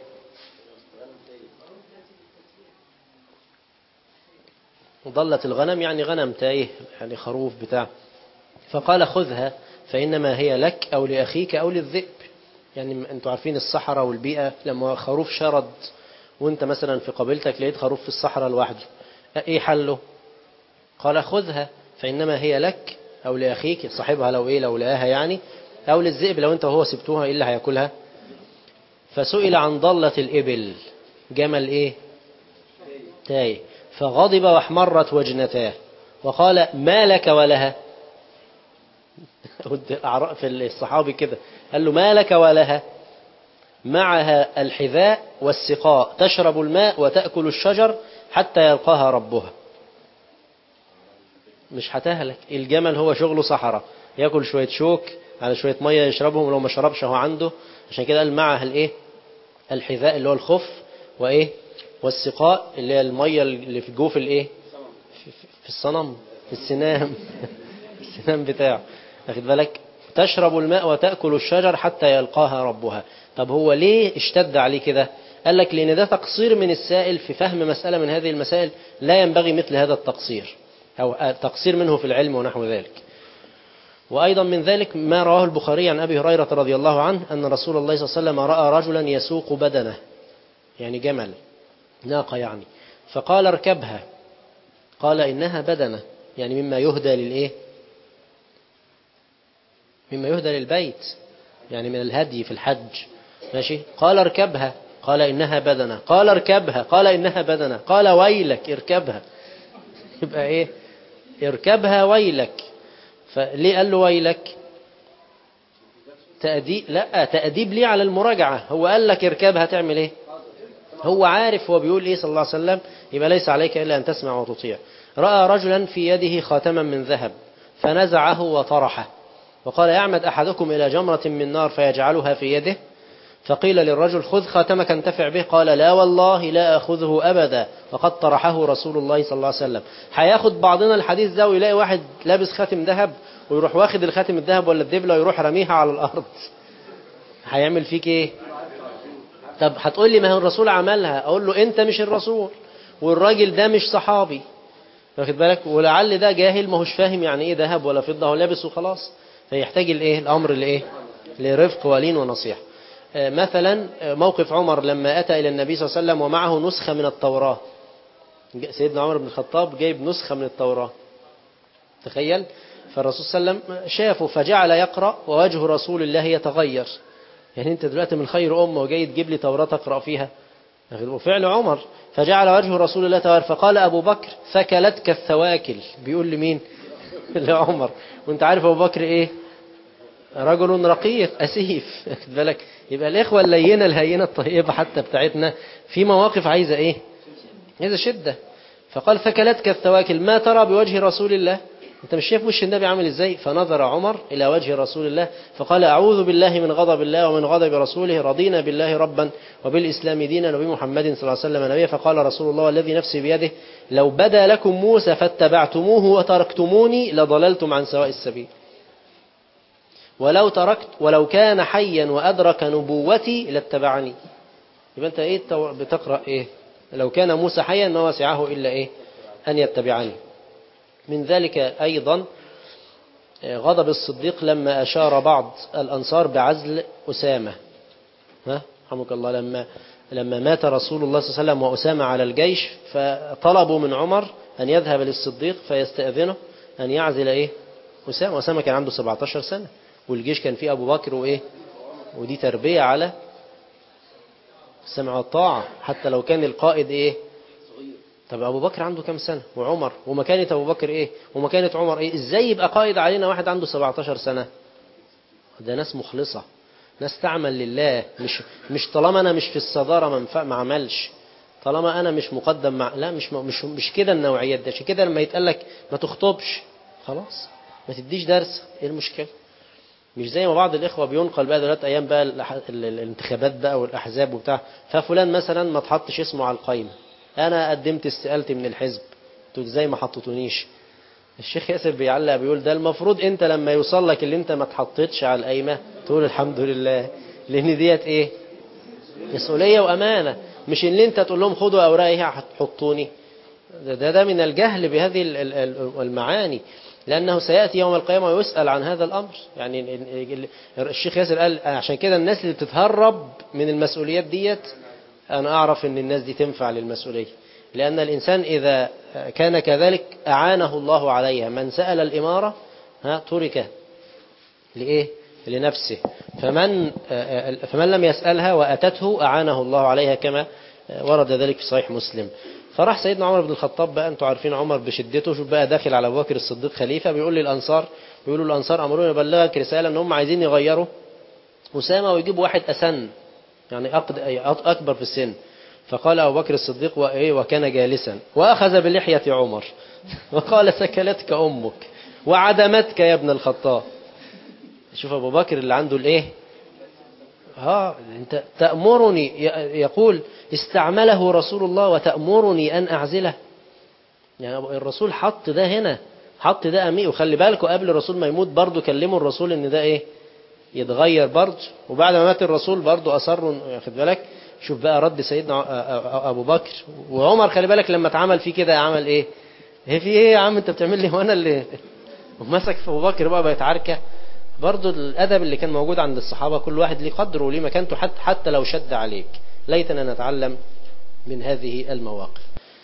ضلت الغنم يعني غنم تايه يعني خروف بتاع فقال خذها فإنما هي لك أو لأخيك أو للذئب يعني أنتوا عارفين الصحراء والبيئة لما خروف شرد وانت مثلا في قبيلتك لقيت خروف في الصحراء لوحده ايه حله قال خذها فإنما هي لك أو لأخيك صاحبها لو إيه لو لقاها يعني أو للذئب لو أنت وهو سبتوها إيه اللي هياكلها فسئل عن ضلة الإبل جمل إيه تايه فغضب واحمرت وجنتاه وقال ما لك ولها في الصحابي كده قال له ما لك ولها معها الحذاء والسقاء تشرب الماء وتأكل الشجر حتى يلقاها ربها مش هتهلك الجمل هو شغله صحراء ياكل شوية شوك على شوية مية يشربهم لو ما شربش هو عنده عشان كده قال معها الايه الحذاء اللي هو الخف وايه والسقاء اللي هي المية اللي في جوف الايه في الصنم في السنام السنام بتاعه واخد بالك تشرب الماء وتأكل الشجر حتى يلقاها ربها طب هو ليه اشتد عليه كده قال لك لأن ده تقصير من السائل في فهم مسألة من هذه المسائل لا ينبغي مثل هذا التقصير أو تقصير منه في العلم ونحو ذلك وأيضا من ذلك ما رواه البخاري عن أبي هريرة رضي الله عنه أن رسول الله صلى الله عليه وسلم رأى رجلا يسوق بدنه يعني جمل ناقة يعني فقال اركبها قال إنها بدنة يعني مما يهدى للإيه مما يهدى للبيت يعني من الهدي في الحج ماشي قال اركبها قال إنها بدنة قال اركبها قال إنها بدنة قال ويلك اركبها يبقى إيه اركبها ويلك فليه قال له ويلك تأديب لا تأديب ليه على المراجعة هو قال لك اركبها تعمل ايه هو عارف هو بيقول ايه صلى الله عليه وسلم يبقى ليس عليك إلا أن تسمع وتطيع رأى رجلا في يده خاتما من ذهب فنزعه وطرحه وقال يعمد أحدكم إلى جمرة من نار فيجعلها في يده فقيل للرجل خذ خاتمك انتفع به قال لا والله لا أخذه أبدا وقد طرحه رسول الله صلى الله عليه وسلم هياخد بعضنا الحديث ده ويلاقي واحد لابس خاتم ذهب ويروح واخد الخاتم الذهب ولا الدبلة ويروح رميها على الأرض هيعمل فيك ايه طب هتقول لي ما هو الرسول عملها اقول له انت مش الرسول والراجل ده مش صحابي واخد بالك ولعل ده جاهل ما هوش فاهم يعني ايه ذهب ولا فضه هو لابس وخلاص فيحتاج الايه الامر لايه لرفق ولين ونصيحه مثلا موقف عمر لما أتى إلى النبي صلى الله عليه وسلم ومعه نسخة من التوراة سيدنا عمر بن الخطاب جايب نسخة من التوراة تخيل فالرسول صلى الله عليه وسلم شافه فجعل يقرأ ووجه رسول الله يتغير يعني انت دلوقتي من خير أمة وجاي تجيب لي توراة أقرأ فيها وفعل عمر فجعل وجه رسول الله تغير فقال أبو بكر ثكلتك الثواكل بيقول لمين لعمر وانت عارف أبو بكر إيه رجل رقيق أسيف واخد بالك يبقى الإخوة اللينة الهينة الطيبة حتى بتاعتنا في مواقف عايزة إيه عايزة شدة فقال ثكلتك الثواكل ما ترى بوجه رسول الله انت مش شايف وش النبي عامل ازاي فنظر عمر الى وجه رسول الله فقال اعوذ بالله من غضب الله ومن غضب رسوله رضينا بالله ربا وبالاسلام دينا وبمحمد صلى الله عليه وسلم نبيا فقال رسول الله والذي نفسي بيده لو بدا لكم موسى فاتبعتموه وتركتموني لضللتم عن سواء السبيل ولو تركت ولو كان حيا وادرك نبوتي لاتبعني يبقى انت ايه بتقرا ايه لو كان موسى حيا ما وسعه الا ايه ان يتبعني من ذلك أيضا غضب الصديق لما أشار بعض الأنصار بعزل أسامة ها رحمك الله لما لما مات رسول الله صلى الله عليه وسلم وأسامة على الجيش فطلبوا من عمر أن يذهب للصديق فيستأذنه أن يعزل إيه أسامة أسامة كان عنده 17 سنة والجيش كان فيه أبو بكر وإيه ودي تربية على السمع والطاعة حتى لو كان القائد إيه طب أبو بكر عنده كام سنة وعمر ومكانة أبو بكر إيه ومكانة عمر إيه إزاي يبقى قائد علينا واحد عنده 17 سنة ده ناس مخلصة ناس تعمل لله مش مش طالما أنا مش في الصدارة ما ما عملش طالما أنا مش مقدم مع لا مش مش مش كده النوعيات ده عشان كده لما يتقال لك ما تخطبش خلاص ما تديش درس إيه المشكلة مش زي ما بعض الإخوة بينقل بقى دلوقتي أيام بقى الانتخابات بقى والأحزاب وبتاع ففلان مثلا ما تحطش اسمه على القايمة انا قدمت استقالتي من الحزب قلت ازاي ما حطيتونيش الشيخ ياسر بيعلق بيقول ده المفروض انت لما يوصل لك اللي انت ما اتحطيتش على القايمه تقول الحمد لله لان ديت ايه مسؤوليه وامانه مش اللي انت تقول لهم خدوا اوراقي هتحطوني ده, ده ده من الجهل بهذه المعاني لأنه سيأتي يوم القيامة ويسأل عن هذا الأمر يعني الشيخ ياسر قال عشان كده الناس اللي بتتهرب من المسؤوليات ديت أنا أعرف أن الناس دي تنفع للمسؤولية لأن الإنسان إذا كان كذلك أعانه الله عليها من سأل الإمارة ها ترك لإيه لنفسه فمن فمن لم يسألها وأتته أعانه الله عليها كما ورد ذلك في صحيح مسلم فراح سيدنا عمر بن الخطاب بقى انتوا عارفين عمر بشدته شوف بقى داخل على ابو بكر الصديق خليفه بيقول للانصار بيقولوا الانصار امروني ابلغك رساله ان هم عايزين يغيروا اسامه ويجيبوا واحد اسن يعني أكبر في السن فقال أبو بكر الصديق وإيه وكان جالسا وأخذ بلحية عمر وقال سكلتك أمك وعدمتك يا ابن الخطاب شوف أبو بكر اللي عنده الإيه ها انت تأمرني يقول استعمله رسول الله وتأمرني أن أعزله يعني الرسول حط ده هنا حط ده أمي وخلي بالكوا قبل الرسول ما يموت برضه كلموا الرسول إن ده إيه يتغير برضه وبعد ما مات الرسول برضه أصروا واخد بالك شوف بقى رد سيدنا أبو بكر وعمر خلي بالك لما اتعمل فيه كده عمل إيه هي في إيه يا عم أنت بتعمل لي وأنا اللي ومسك في أبو بكر بقى بقت عركة برضه الأدب اللي كان موجود عند الصحابة كل واحد ليه قدره وليه مكانته حتى, حتى لو شد عليك ليتنا نتعلم من هذه المواقف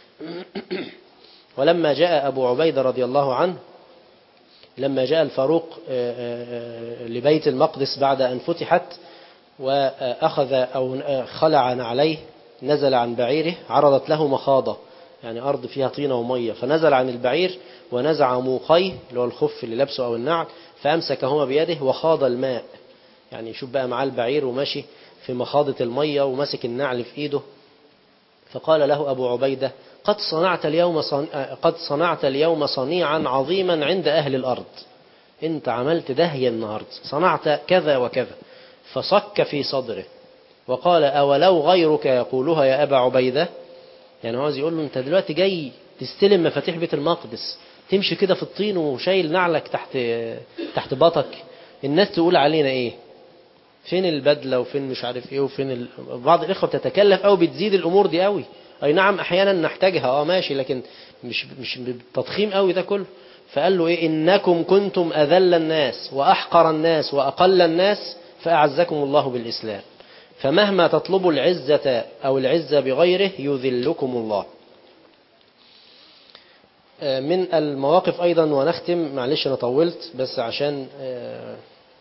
ولما جاء أبو عبيدة رضي الله عنه لما جاء الفاروق لبيت المقدس بعد أن فتحت وأخذ أو خلع عليه نزل عن بعيره عرضت له مخاضة يعني أرض فيها طينة ومية فنزل عن البعير ونزع موقيه اللي هو الخف اللي لابسه أو النعل فأمسكهما بيده وخاض الماء يعني شوف بقى معاه البعير وماشي في مخاضة المية وماسك النعل في إيده فقال له أبو عبيدة قد صنعت اليوم صن... قد صنعت اليوم صنيعا عظيما عند أهل الأرض أنت عملت دهية النهاردة صنعت كذا وكذا فصك في صدره وقال أولو غيرك يقولها يا أبا عبيدة يعني عاوز يقول له أنت دلوقتي جاي تستلم مفاتيح بيت المقدس تمشي كده في الطين وشايل نعلك تحت تحت باطك الناس تقول علينا ايه فين البدلة وفين مش عارف ايه وفين ال... بعض الاخوة بتتكلف او بتزيد الامور دي قوي اي نعم احيانا نحتاجها اه ماشي لكن مش مش بالتضخيم قوي ده كله فقال له ايه انكم كنتم اذل الناس واحقر الناس واقل الناس فاعزكم الله بالاسلام فمهما تطلبوا العزة او العزة بغيره يذلكم الله من المواقف أيضا ونختم معلش أنا طولت بس عشان آه،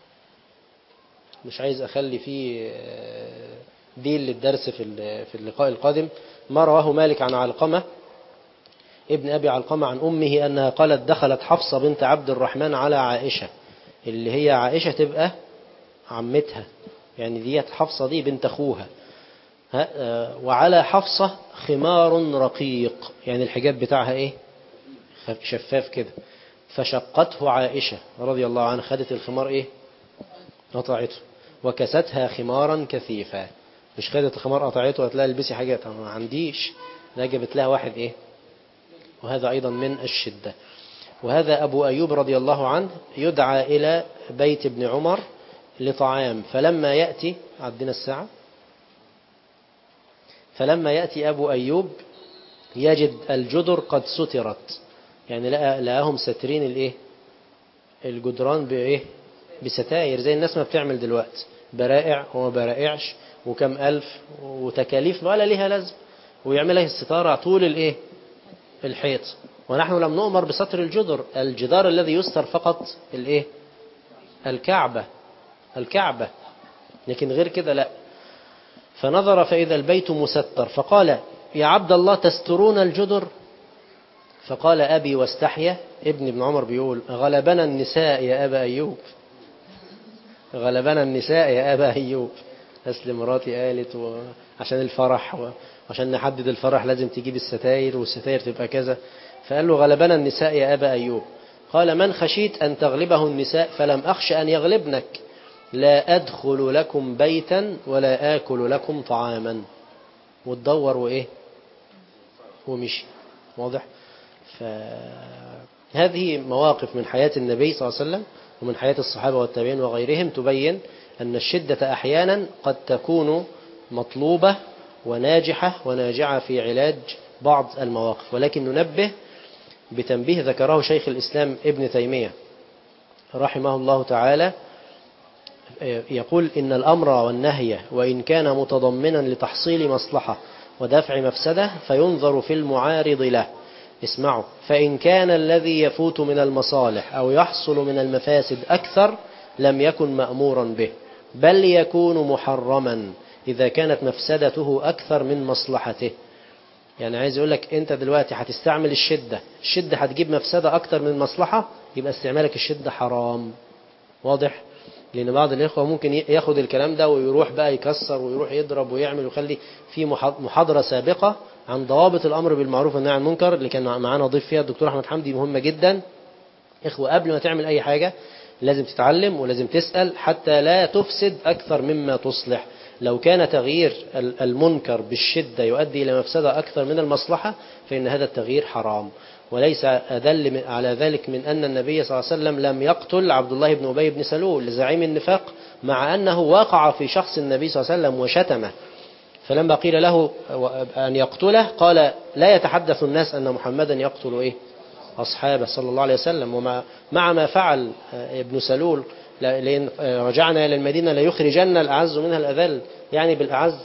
مش عايز أخلي فيه آه، ديل للدرس في ال- في اللقاء القادم ما رواه مالك عن علقمة ابن أبي علقمة عن أمه أنها قالت دخلت حفصة بنت عبد الرحمن على عائشة اللي هي عائشة تبقى عمتها يعني ديت حفصة دي بنت أخوها ها، آه، وعلى حفصة خمار رقيق يعني الحجاب بتاعها إيه خف- شفاف كده فشقته عائشة رضي الله عنها خدت الخمار إيه قطعته وكستها خمارا كثيفا مش خدت الخمار قطعته وهتلاقي البسي حاجة طب ما عنديش لا جابت لها واحد إيه وهذا أيضا من الشدة وهذا أبو أيوب رضي الله عنه يدعى إلى بيت ابن عمر لطعام فلما يأتي عدنا الساعة فلما يأتي أبو أيوب يجد الجدر قد سترت يعني لقى لقاهم ساترين الايه الجدران بايه بستاير زي الناس ما بتعمل دلوقتي برائع وما برائعش وكم ألف وتكاليف ولا ليها لازم ويعملها الستارة طول الايه الحيط ونحن لم نؤمر بستر الجدر الجدار الذي يستر فقط الايه الكعبة الكعبة لكن غير كده لا فنظر فإذا البيت مستر فقال يا عبد الله تسترون الجدر فقال أبي واستحيا ابن ابن عمر بيقول غلبنا النساء يا أبا أيوب غلبنا النساء يا أبا أيوب أسل مراتي قالت و... عشان الفرح وعشان نحدد الفرح لازم تجيب الستاير والستاير تبقى كذا فقال له غلبنا النساء يا أبا أيوب قال من خشيت أن تغلبه النساء فلم أخش أن يغلبنك لا أدخل لكم بيتا ولا آكل لكم طعاما وتدور وإيه ومشي واضح فهذه مواقف من حياة النبي صلى الله عليه وسلم ومن حياة الصحابة والتابعين وغيرهم تبين أن الشدة أحيانا قد تكون مطلوبة وناجحة وناجعة في علاج بعض المواقف ولكن ننبه بتنبيه ذكره شيخ الإسلام ابن تيمية رحمه الله تعالى يقول إن الأمر والنهي وإن كان متضمنا لتحصيل مصلحة ودفع مفسدة فينظر في المعارض له اسمعوا فإن كان الذي يفوت من المصالح أو يحصل من المفاسد أكثر لم يكن مأمورا به بل يكون محرما إذا كانت مفسدته أكثر من مصلحته يعني عايز يقول لك أنت دلوقتي هتستعمل الشدة الشدة هتجيب مفسدة أكثر من مصلحة يبقى استعمالك الشدة حرام واضح لأن بعض الإخوة ممكن ياخد الكلام ده ويروح بقى يكسر ويروح يضرب ويعمل ويخلي في محاضرة سابقة عن ضوابط الأمر بالمعروف والنهي عن المنكر اللي كان معانا ضيف فيها الدكتور أحمد حمدي مهمة جدا إخوة قبل ما تعمل أي حاجة لازم تتعلم ولازم تسأل حتى لا تفسد أكثر مما تصلح لو كان تغيير المنكر بالشدة يؤدي إلى مفسدة أكثر من المصلحة فإن هذا التغيير حرام وليس أدل على ذلك من أن النبي صلى الله عليه وسلم لم يقتل عبد الله بن أبي بن سلول زعيم النفاق مع أنه وقع في شخص النبي صلى الله عليه وسلم وشتمه فلما قيل له أن يقتله قال لا يتحدث الناس أن محمدا يقتل إيه أصحابه صلى الله عليه وسلم ومع مع ما فعل ابن سلول لأن رجعنا إلى المدينة ليخرجن الأعز منها الأذل يعني بالأعز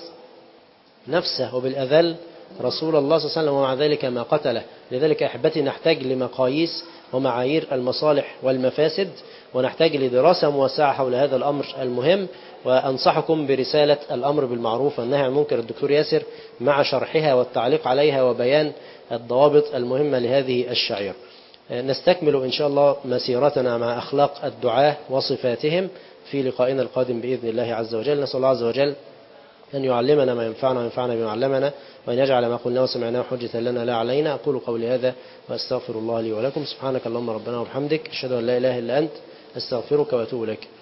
نفسه وبالأذل رسول الله صلى الله عليه وسلم ومع ذلك ما قتله لذلك أحبتي نحتاج لمقاييس ومعايير المصالح والمفاسد ونحتاج لدراسة موسعة حول هذا الأمر المهم وأنصحكم برسالة الأمر بالمعروف والنهي عن المنكر الدكتور ياسر مع شرحها والتعليق عليها وبيان الضوابط المهمة لهذه الشعير نستكمل إن شاء الله مسيرتنا مع أخلاق الدعاة وصفاتهم في لقائنا القادم بإذن الله عز وجل نسأل الله عز وجل أن يعلمنا ما ينفعنا وينفعنا بما علمنا وأن يجعل ما قلنا وسمعناه حجة لنا لا علينا أقول قولي هذا وأستغفر الله لي ولكم سبحانك اللهم ربنا وبحمدك أشهد أن لا إله إلا أنت أستغفرك وأتوب إليك